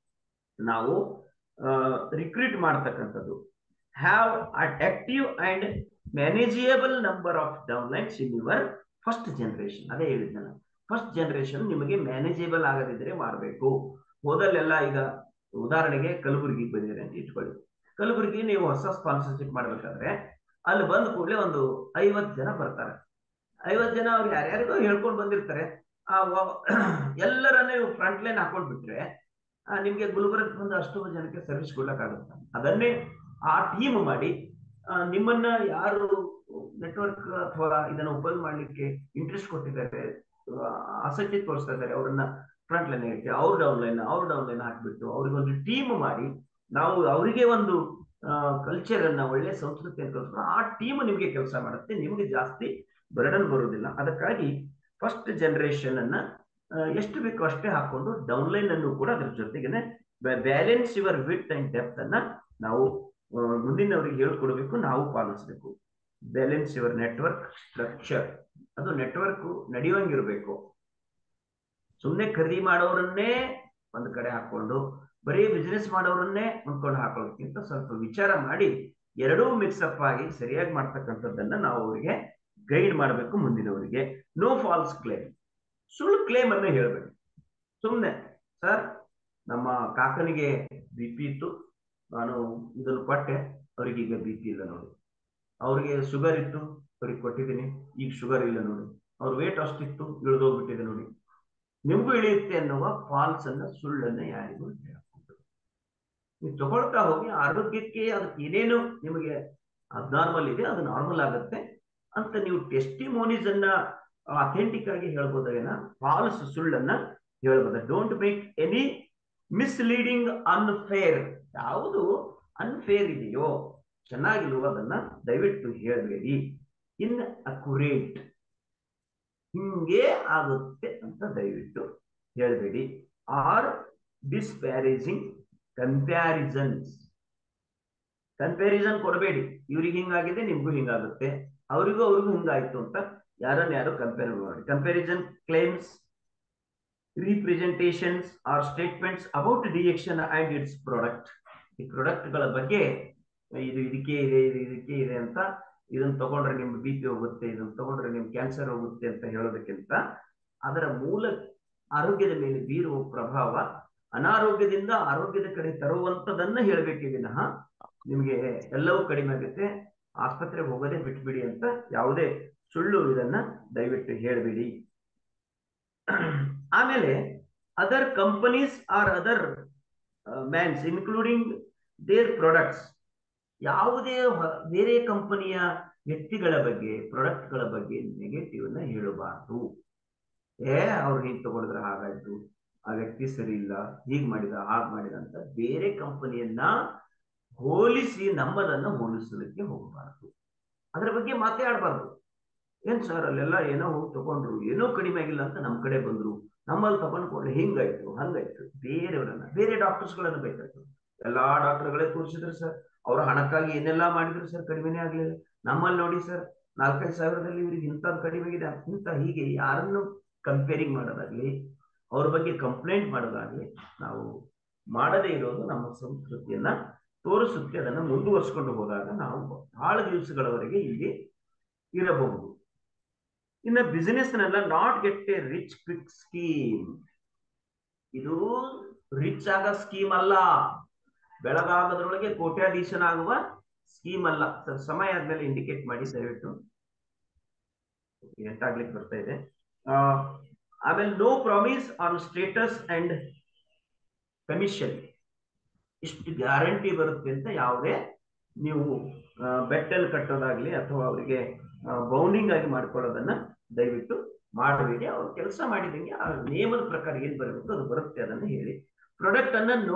ನಾವು ರಿಕ್ರೂಟ್ ಮಾಡ್ತಕ್ಕಂಥದ್ದು have active and manageable number of downlines in your first generation ಅದೇ ಹೇಳಿದ್ನಲ್ಲ ಫಸ್ಟ್ ಜನರೇಷನ್ ನಿಮಗೆ ಮ್ಯಾನೇಜೇಬಲ್ ಆಗದಿದ್ರೆ ಮಾಡಬೇಕು ಹೋದಲ್ಲೆಲ್ಲ ಈಗ ಉದಾಹರಣೆಗೆ ಕಲಬುರಗಿಗೆ ಬಂದಿದೆ ಅಂತ ಇಟ್ಕೊಳ್ಳಿ ಕಲಬುರಗಿ ನೀವು ಹೊಸ ಸ್ಪಾನ್ಸರ್ಶಿಪ್ ಮಾಡ್ಬೇಕಾದ್ರೆ ಅಲ್ಲಿ ಬಂದ ಕೂಡಲೇ ಒಂದು ಐವತ್ತು ಜನ ಬರ್ತಾರೆ ಐವತ್ತು ಜನ ಅವ್ರು ಯಾರ್ಯಾರಿಗೋ ಹೇಳ್ಕೊಂಡು ಬಂದಿರ್ತಾರೆ ಆ ಎಲ್ಲರನ್ನ ನೀವು ಫ್ರಂಟ್ ಲೈನ್ ಹಾಕೊಂಡ್ ಬಿಟ್ರೆ ನಿಮ್ಗೆ ಗುಲ್ಬರ್ಗ್ ಬಂದು ಅಷ್ಟು ಜನಕ್ಕೆ ಸರ್ವಿಸ್ ಕೊಡ್ಲಕ್ಕಾಗುತ್ತೆ ಅದನ್ನೇ ಆ ಟೀಮ್ ಮಾಡಿ ನಿಮ್ಮನ್ನ ಯಾರು ನೆಟ್ವರ್ಕ್ ಅಥವಾ ಇದನ್ನ ಉಪಯೋಗ ಮಾಡ್ಲಿಕ್ಕೆ ಇಂಟ್ರೆಸ್ಟ್ ಕೊಟ್ಟಿದ್ದಾರೆ ಆಸಕ್ತಿ ತೋರಿಸ್ತಾ ಇದ್ದಾರೆ ಅವರನ್ನ ಫ್ರಂಟ್ ಲೈನ್ ಇಟ್ಟು ಅವ್ರ ಡೌನ್ ಲೈನ್ ಅವ್ರ ಡೌನ್ ಲೈನ್ ಹಾಕ್ಬಿಟ್ಟು ಅವ್ರಿಗೆ ಒಂದು ಟೀಮ್ ಮಾಡಿ ನಾವು ಅವರಿಗೆ ಒಂದು ಕಲ್ಚರ್ ಅನ್ನ ಒಳ್ಳೆ ಸಂಸ್ಕೃತಿಯನ್ನು ಕಲಿಸ್ಕೊಂಡು ಆ ಟೀಮ್ ನಿಮಗೆ ಕೆಲಸ ಮಾಡುತ್ತೆ ನಿಮಗೆ ಜಾಸ್ತಿ ಬರ್ಡನ್ ಬರೋದಿಲ್ಲ ಅದಕ್ಕಾಗಿ ಫಸ್ಟ್ ಜನರೇಷನ್ ಅನ್ನ ಎಷ್ಟು ಬೇಕೋ ಅಷ್ಟೇ ಹಾಕೊಂಡು ಡೌನ್ಲೈನ್ ಅನ್ನು ಕೂಡ ಅದ್ರ ಜೊತೆಗೇನೆ balance your width and depth ಅನ್ನ ನಾವು ಮುಂದಿನವರಿಗೆ ಹೇಳ್ಕೊಡ್ಬೇಕು ನಾವು ಪಾಲಿಸ್ಬೇಕು ಬ್ಯಾಲೆನ್ಸ್ ಯುವರ್ ನೆಟ್ವರ್ಕ್ ಸ್ಟ್ರಕ್ಚರ್ ಅದು ನೆಟ್ವರ್ಕ್ ನಡೆಯುವಂಗಿರ್ಬೇಕು ಸುಮ್ಮನೆ ಖರೀದಿ ಮಾಡೋರನ್ನೇ ಒಂದ್ ಕಡೆ ಹಾಕೊಂಡು ಬರೀ ಬಿಸ್ನೆಸ್ ಮಾಡೋರನ್ನೇ ಒಂದ್ಕೊಂಡು ಹಾಕೊಳ್ಳೋದಕ್ಕಿಂತ ಸ್ವಲ್ಪ ವಿಚಾರ ಮಾಡಿ ಎರಡೂ ಮಿಕ್ಸಪ್ ಆಗಿ ಸರಿಯಾಗಿ ಮಾಡ್ತಕ್ಕಂಥದ್ದನ್ನ ನಾವು ಅವರಿಗೆ ಗೈಡ್ ಮಾಡಬೇಕು ಮುಂದಿನವರಿಗೆ ನೋ ಫಾಲ್ಸ್ ಕ್ಲೇಮ್ ಸುಳ್ಳು ಕ್ಲೇಮ್ ಅನ್ನ ಹೇಳ್ಬೇಕು ಸುಮ್ಮನೆ ಸರ್ ನಮ್ಮ ಕಾಕನಿಗೆ ಬಿ ಪಿ ಇತ್ತು ನಾನು ಇದನ್ನು ಕೊಟ್ಟೆ ಅವ್ರಿಗೆ ಈಗ ಬಿ ಪಿ ಇಲ್ಲ ನೋಡಿ ಅವ್ರಿಗೆ ಶುಗರ್ ಇತ್ತು ಅವ್ರಿಗೆ ಕೊಟ್ಟಿದ್ದೀನಿ ಈಗ ಶುಗರ್ ಇಲ್ಲ ನೋಡಿ ಅವ್ರ ವೇಟ್ ಅಷ್ಟಿತ್ತು ಇಳಿದೋಗ್ಬಿಟ್ಟಿದೆ ನೋಡಿ ನಿಮಗೂ ಇಳಿಯುತ್ತೆ ಅನ್ನುವ ಫಾಲ್ಸ್ ಅನ್ನ ಸುಳ್ಳನ್ನ ಯಾರಿಗೂ ಹೇಳಬಹುದು ನೀವು ತಗೊಳ್ತಾ ಹೋಗಿ ಆರೋಗ್ಯಕ್ಕೆ ಅದಕ್ಕೆ ಏನೇನು ನಿಮಗೆ ಅಬ್ನಾರ್ಮಲ್ ಇದೆ ಅದು ನಾರ್ಮಲ್ ಆಗುತ್ತೆ ಅಂತ ನೀವು ಟೆಸ್ಟಿಮೋನೀಸ್ ಅನ್ನ ಅಥೆಂಟಿಕ್ ಆಗಿ ಹೇಳ್ಬೋದೇನ ಫಾಲ್ಸ್ ಸುಳ್ಳನ್ನ ಹೇಳ್ಬೋದ don't make any misleading unfair ಯಾವುದು ಅನ್ಫೇರ್ ಇದೆಯೋ ಚೆನ್ನಾಗಿಲ್ವೋ ಅದನ್ನ ದಯವಿಟ್ಟು ಹೇಳಬೇಡಿ ಇನ್ ಅಕ್ಯುರೇಟ್ ಹಿಂಗೆ ಆಗುತ್ತೆ ಅಂತ ದಯವಿಟ್ಟು ಹೇಳಬೇಡಿ ಆರ್ ಡಿಸ್ಪ್ಯಾರೇಜಿಂಗ್ ಕಂಪ್ಯಾರಿಸನ್ಸ್ ಕನ್ಪ್ಯಾರಿಸನ್ ಕೊಡಬೇಡಿ ಇವ್ರಿಗೆ ಹಿಂಗಾಗಿದೆ ನಿಮ್ಗೂ ಹಿಂಗಾಗುತ್ತೆ ಅವರಿಗೂ ಅವ್ರಿಗೂ ಹಿಂಗಾಯ್ತು ಅಂತ ಯಾರನ್ನ ಯಾರು ಕಂಪೇರ್ ಮಾಡಿ comparison claims representations or statements about DXN and its product ಈ ಪ್ರಾಡಕ್ಟ್ಗಳ ಬಗ್ಗೆ ಇದು ಇದಕ್ಕೆ ಇದೆ ಇದು ಇದಕ್ಕೆ ಇದೆ ಅಂತ ಇದನ್ನ ತಗೊಂಡ್ರೆ ನಿಮ್ ಬಿ ಪಿ ಹೋಗುತ್ತೆ ಇದನ್ನ ತಗೊಂಡ್ರೆ ನಿಮ್ ಕ್ಯಾನ್ಸರ್ ಹೋಗುತ್ತೆ ಅಂತ ಹೇಳೋದಕ್ಕಿಂತ ಅದರ ಮೂಲ ಆರೋಗ್ಯದ ಮೇಲೆ ಬೀರುವ ಪ್ರಭಾವ ಅನಾರೋಗ್ಯದಿಂದ ಆರೋಗ್ಯದ ಕಡೆ ತರುವಂತದನ್ನ ಹೇಳ್ಬೇಕೇ ವಿನಃ ನಿಮ್ಗೆ ಎಲ್ಲವೂ ಕಡಿಮೆ ಆಗುತ್ತೆ ಆಸ್ಪತ್ರೆಗೆ ಹೋಗೋದೇ ಬಿಟ್ಬಿಡಿ ಅಂತ ಯಾವುದೇ ಸುಳ್ಳು ಇದನ್ನ ದಯವಿಟ್ಟು ಹೇಳಬೇಡಿ ಆಮೇಲೆ other companies or other man's including their products ಯಾವುದೇ ಹ- ಬೇರೆ ಕಂಪನಿಯ ವ್ಯಕ್ತಿಗಳ ಬಗ್ಗೆ ಪ್ರಾಡಕ್ಟ್ಗಳ ಬಗ್ಗೆ ನೆಗೆಟಿವ್ ನ ಹೇಳಬಾರ್ದು ಏ ಅವ್ರು ಹಿಂಗ್ ತಗೊಂಡ್ರೆ ಹಾಗಾಯ್ತು ಆ ವ್ಯಕ್ತಿ ಸರಿ ಇಲ್ಲ ಹೀಗ್ ಮಾಡಿದ ಹಾಗ್ ಮಾಡಿದ ಅಂತ ಬೇರೆ ಕಂಪನಿಯನ್ನ ಹೋಲಿಸಿ ನಮ್ಮದನ್ನ ಹೋಲಿಸಲಿಕ್ಕೆ ಹೋಗಬಾರದು ಅದರ ಬಗ್ಗೆ ಮಾತೇ ಆಡಬಾರ್ದು ಏನ್ ಸರ್ ಅಲ್ಲೆಲ್ಲ ಏನೋ ಹೋಗಿ ತಗೊಂಡ್ರು ಏನೋ ಕಡಿಮೆ ಆಗಿಲ್ಲ ಅಂತ ನಮ್ ಕಡೆ ಬಂದ್ರು ನಮ್ಮಲ್ಲಿ ತಗೊಂಡ್ಕೊಂಡ್ರೆ ಹಿಂಗಾಯ್ತು ಹಂಗಾಯ್ತು ಬೇರೆಯವರನ್ನ ಬೇರೆ ಡಾಕ್ಟರ್ಸ್ಗಳನ್ನ ಬೇಕಾಯ್ತು ಎಲ್ಲಾ ಡಾಕ್ಟರ್ಗಳೇ ತೋರಿಸಿದ್ರು ಸರ್ ಅವ್ರ ಹಣಕ್ಕಾಗಿ ಏನೆಲ್ಲಾ ಮಾಡಿದ್ರು ಸರ್ ಕಡಿಮೆನೇ ಆಗ್ಲಿಲ್ಲ ನಮ್ಮಲ್ಲಿ ನೋಡಿ ಸರ್ ನಾಲ್ಕೈದು ಸಾವಿರದಲ್ಲಿ ಇವ್ರಿಗೆ ಇಂಥದ್ದು ಕಡಿಮೆ ಆಗಿದೆ ಇಂಥ ಹೀಗೆ ಯಾರನ್ನು ಕಂಪೇರಿಂಗ್ ಮಾಡೋದಾಗ್ಲಿ ಅವ್ರ ಬಗ್ಗೆ ಕಂಪ್ಲೇಂಟ್ ಮಾಡೋದಾಗ್ಲಿ ನಾವು ಮಾಡದೇ ಇರೋದು ನಮ್ಮ ಸಂಸ್ಕೃತಿಯನ್ನ ತೋರಿಸುತ್ತೆ ಅದನ್ನ ಮುಂದುವರ್ಸ್ಕೊಂಡು ಹೋದಾಗ ನಾವು ಬಹಳ ದಿವಸಗಳವರೆಗೆ ಇಲ್ಲಿ ಇರಬಹುದು ಇನ್ನ ಬಿಸಿನೆಸ್ ನೆಲ್ಲ not get a rich quick scheme ಇದು ರಿಚ್ ಆಗ ಸ್ಕೀಮ್ ಅಲ್ಲ ಬೆಳಗಾಗದ್ರೊಳಗೆ ಕೋಟ್ಯಾಧೀಶನಾಗುವ ಸ್ಕೀಮ್ ಅಲ್ಲ ಸರ್ ಸಮಯ ಆದ್ಮೇಲೆ ಇಂಡಿಕೇಟ್ ಮಾಡಿ ದಯವಿಟ್ಟು ಎಂಟಾಗ್ಲಿಕ್ಕೆ ಬರ್ತಾ ಇದೆ ಆ, ಆಮೇಲೆ no promise on status and commission ಇಷ್ಟು ಗ್ಯಾರಂಟಿ ಬರುತ್ತೆ ಅಂತ ಯಾವುದೇ ನೀವು ಬೆಟ್ಟಲ್ಲಿ ಕಟ್ಟೋದಾಗ್ಲಿ ಅಥವಾ ಅವರಿಗೆ ಬೌಂಡಿಂಗ್ ಆಗಿ ಮಾಡ್ಕೊಳ್ಳೋದನ್ನ ದಯವಿಟ್ಟು ಮಾಡಬೇಡಿ ಅವ್ರು ಕೆಲಸ ಮಾಡಿದಂಗೆ ಆ ನಿಯಮದ ಪ್ರಕಾರ ಏನ್ ಬರಬೇಕು ಅದು ಬರುತ್ತೆ ಅದನ್ನ ಹೇಳಿ ಪ್ರಾಡಕ್ಟ್ ಅನ್ನ no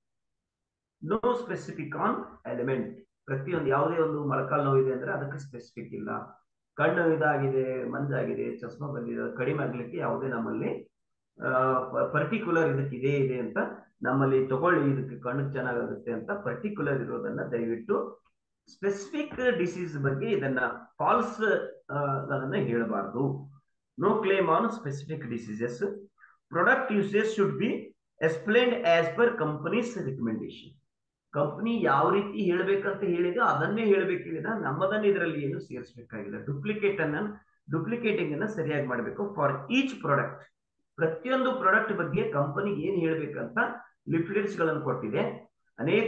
no specific on element ಪ್ರತಿಯೊಂದು ಯಾವುದೇ ಒಂದು ಮೊಳಕಾಲ್ ನೋವಿದೆ ಅಂದ್ರೆ ಅದಕ್ಕೆ ಸ್ಪೆಸಿಫಿಕ್ ಇಲ್ಲ ಕಣ್ಣು ಇದಾಗಿದೆ ಮಂಜಾಗಿದೆ ಚಸ್ಮಾ ಬಂದಿದೆ ಅದು ಕಡಿಮೆ ಆಗ್ಲಿಕ್ಕೆ ಯಾವುದೇ ನಮ್ಮಲ್ಲಿ ಪರ್ಟಿಕ್ಯುಲರ್ ಇದಕ್ಕೆ ಇದೇ ಇದೆ ಅಂತ ನಮ್ಮಲ್ಲಿ ತಗೊಳ್ಳಿ ಇದಕ್ಕೆ ಕಣ್ಣು ಚೆನ್ನಾಗಾಗುತ್ತೆ ಅಂತ ಪರ್ಟಿಕ್ಯುಲರ್ ಇರೋದನ್ನ ದಯವಿಟ್ಟು ಸ್ಪೆಸಿಫಿಕ್ ಡಿಸೀಸ್ ಬಗ್ಗೆ ಇದನ್ನ ಫಾಲ್ಸ್ ಅದನ್ನ ಹೇಳಬಾರ್ದು no claim on specific diseases product usage should be explained as per companies recommendation company ಯಾವ ರೀತಿ ಹೇಳ್ಬೇಕಂತ ಹೇಳಿದೆ ಅದನ್ನೇ ಹೇಳ್ಬೇಕಿಲ್ಲ ನಮ್ಮದನ್ನ ಇದರಲ್ಲಿ ಏನು ಸೇರಿಸಬೇಕಾಗಿಲ್ಲ ಡುಪ್ಲಿಕೇಟ್ ಅನ್ನ ಡುಪ್ಲಿಕೇಟಿಂಗ್ ಅನ್ನ ಸರಿಯಾಗಿ ಮಾಡಬೇಕು ಫಾರ್ ಈಚ್ ಪ್ರಾಡಕ್ಟ್ ಪ್ರತಿಯೊಂದು ಪ್ರಾಡಕ್ಟ್ ಬಗ್ಗೆ ಕಂಪನಿ ಏನ್ ಹೇಳ್ಬೇಕಂತ ಲಿಫ್ಲೆಟ್ಸ್ ಗಳನ್ನು ಕೊಟ್ಟಿದೆ ಅನೇಕ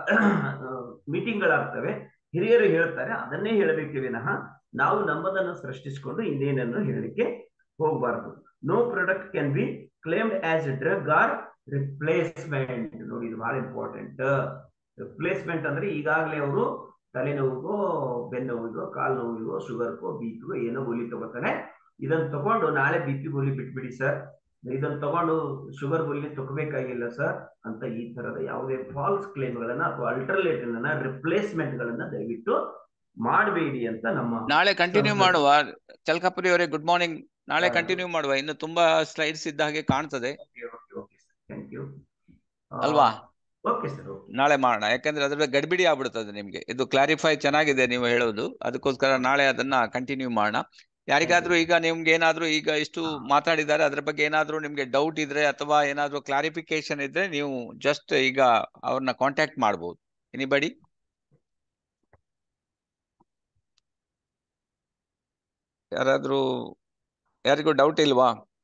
ಮೀಟಿಂಗ್ ಗಳಾಗ್ತವೆ ಹಿರಿಯರು ಹೇಳ್ತಾರೆ ಅದನ್ನೇ ಹೇಳಬೇಕೆ ವಿನಃ ನಾವು ನಮ್ಮದನ್ನು ಸೃಷ್ಟಿಸಿಕೊಂಡು ಇನ್ನೇನನ್ನು ಹೇಳಲಿಕ್ಕೆ ಹೋಗಬಾರದು no product can be claimed as drug or replacement ನೋಡಿ ಇದು ಬಹಳ ಇಂಪಾರ್ಟೆಂಟ್ ರಿಪ್ಲೇಸ್ಮೆಂಟ್ ಅಂದ್ರೆ ಈಗಾಗಲೇ ಅವರು ತಲೆನೋವಿಗೋ ಬೆನ್ನೋವಿಗೋ ಕಾಲು ನೋವಿಗೋ ಶುಗರ್ಗೋ ಬಿಪಿಗೋ ಏನೋ ಗೋಲಿ ತಗೋತಾನೆ ಇದನ್ನ ತಗೊಂಡು ನಾಳೆ ಬಿ ಪಿ ಗೋಲಿ ಬಿಟ್ಬಿಡಿ ಸರ್ ಇದನ್ನ ತಗೊಂಡು ಶುಗರ್ ಗೋಲಿ ತಗೋಬೇಕಾಗಿಲ್ಲ ಸರ್ ಅಂತ ಈ ತರದ ಯಾವುದೇ ಫಾಲ್ಸ್ ಕ್ಲೇಮ್ಗಳನ್ನ ಅಥವಾ ಅಲ್ಟರ್ನೇಟಿವ್ ಅನ್ನ ರಿಪ್ಲೇಸ್ಮೆಂಟ್ ಗಳನ್ನ ದಯವಿಟ್ಟು ಮಾಡಬೇಡಿ ಅಂತ ನಮ್ಮ ನಾಳೆ ಕಂಟಿನ್ಯೂ ಹೌದು. ಮಾಡುವ ಚಲ್ಕಾಪುರಿ ಅವರೇ ಗುಡ್ ಮಾರ್ನಿಂಗ್ ನಾಳೆ ಹಾ. ಕಂಟಿನ್ಯೂ ಮಾಡುವ ಇನ್ನು ತುಂಬಾ ಸ್ಲೈಡ್ಸ್ ಇದ್ದ ಹಾಗೆ ಕಾಣ್ತದೆ ಥ್ಯಾಂಕ್ ಯು ಅಲ್ವಾ ಓಕೆ ಸರ್ ಓಕೆ ನಾಳೆ ಮಾಡೋಣ ಯಾಕಂದ್ರೆ ಅದ್ರ ಗಡಿಬಿಡಿ ಆಗ್ಬಿಡ್ತದೆ ನಿಮ್ಗೆ ಇದು ಕ್ಲಾರಿಫೈ ಚೆನ್ನಾಗಿದೆ ನೀವು ಹೇಳೋದು ಅದಕ್ಕೋಸ್ಕರ ನಾಳೆ ಅದನ್ನ ಕಂಟಿನ್ಯೂ ಮಾಡೋಣ ಯಾರಿಗಾದ್ರೂ ಈಗ ನಿಮ್ಗೆ ಏನಾದ್ರೂ ಈಗ ಇಷ್ಟು ಮಾತಾಡಿದ್ದಾರೆ ಅದ್ರ ಬಗ್ಗೆ ಏನಾದ್ರೂ ನಿಮ್ಗೆ ಡೌಟ್ ಇದ್ರೆ ಅಥವಾ ಏನಾದ್ರೂ ಕ್ಲಾರಿಫಿಕೇಶನ್ ಇದ್ರೆ ನೀವು ಜಸ್ಟ್ ಈಗ ಅವ್ರನ್ನ ಕಾಂಟ್ಯಾಕ್ಟ್ ಮಾಡ್ಬೋದು ಎನಿಬಡಿ ಯಾರಾದ್ರೂ ಯಾರಿಗೂ ಡೌಟ್ ಇಲ್ವಾ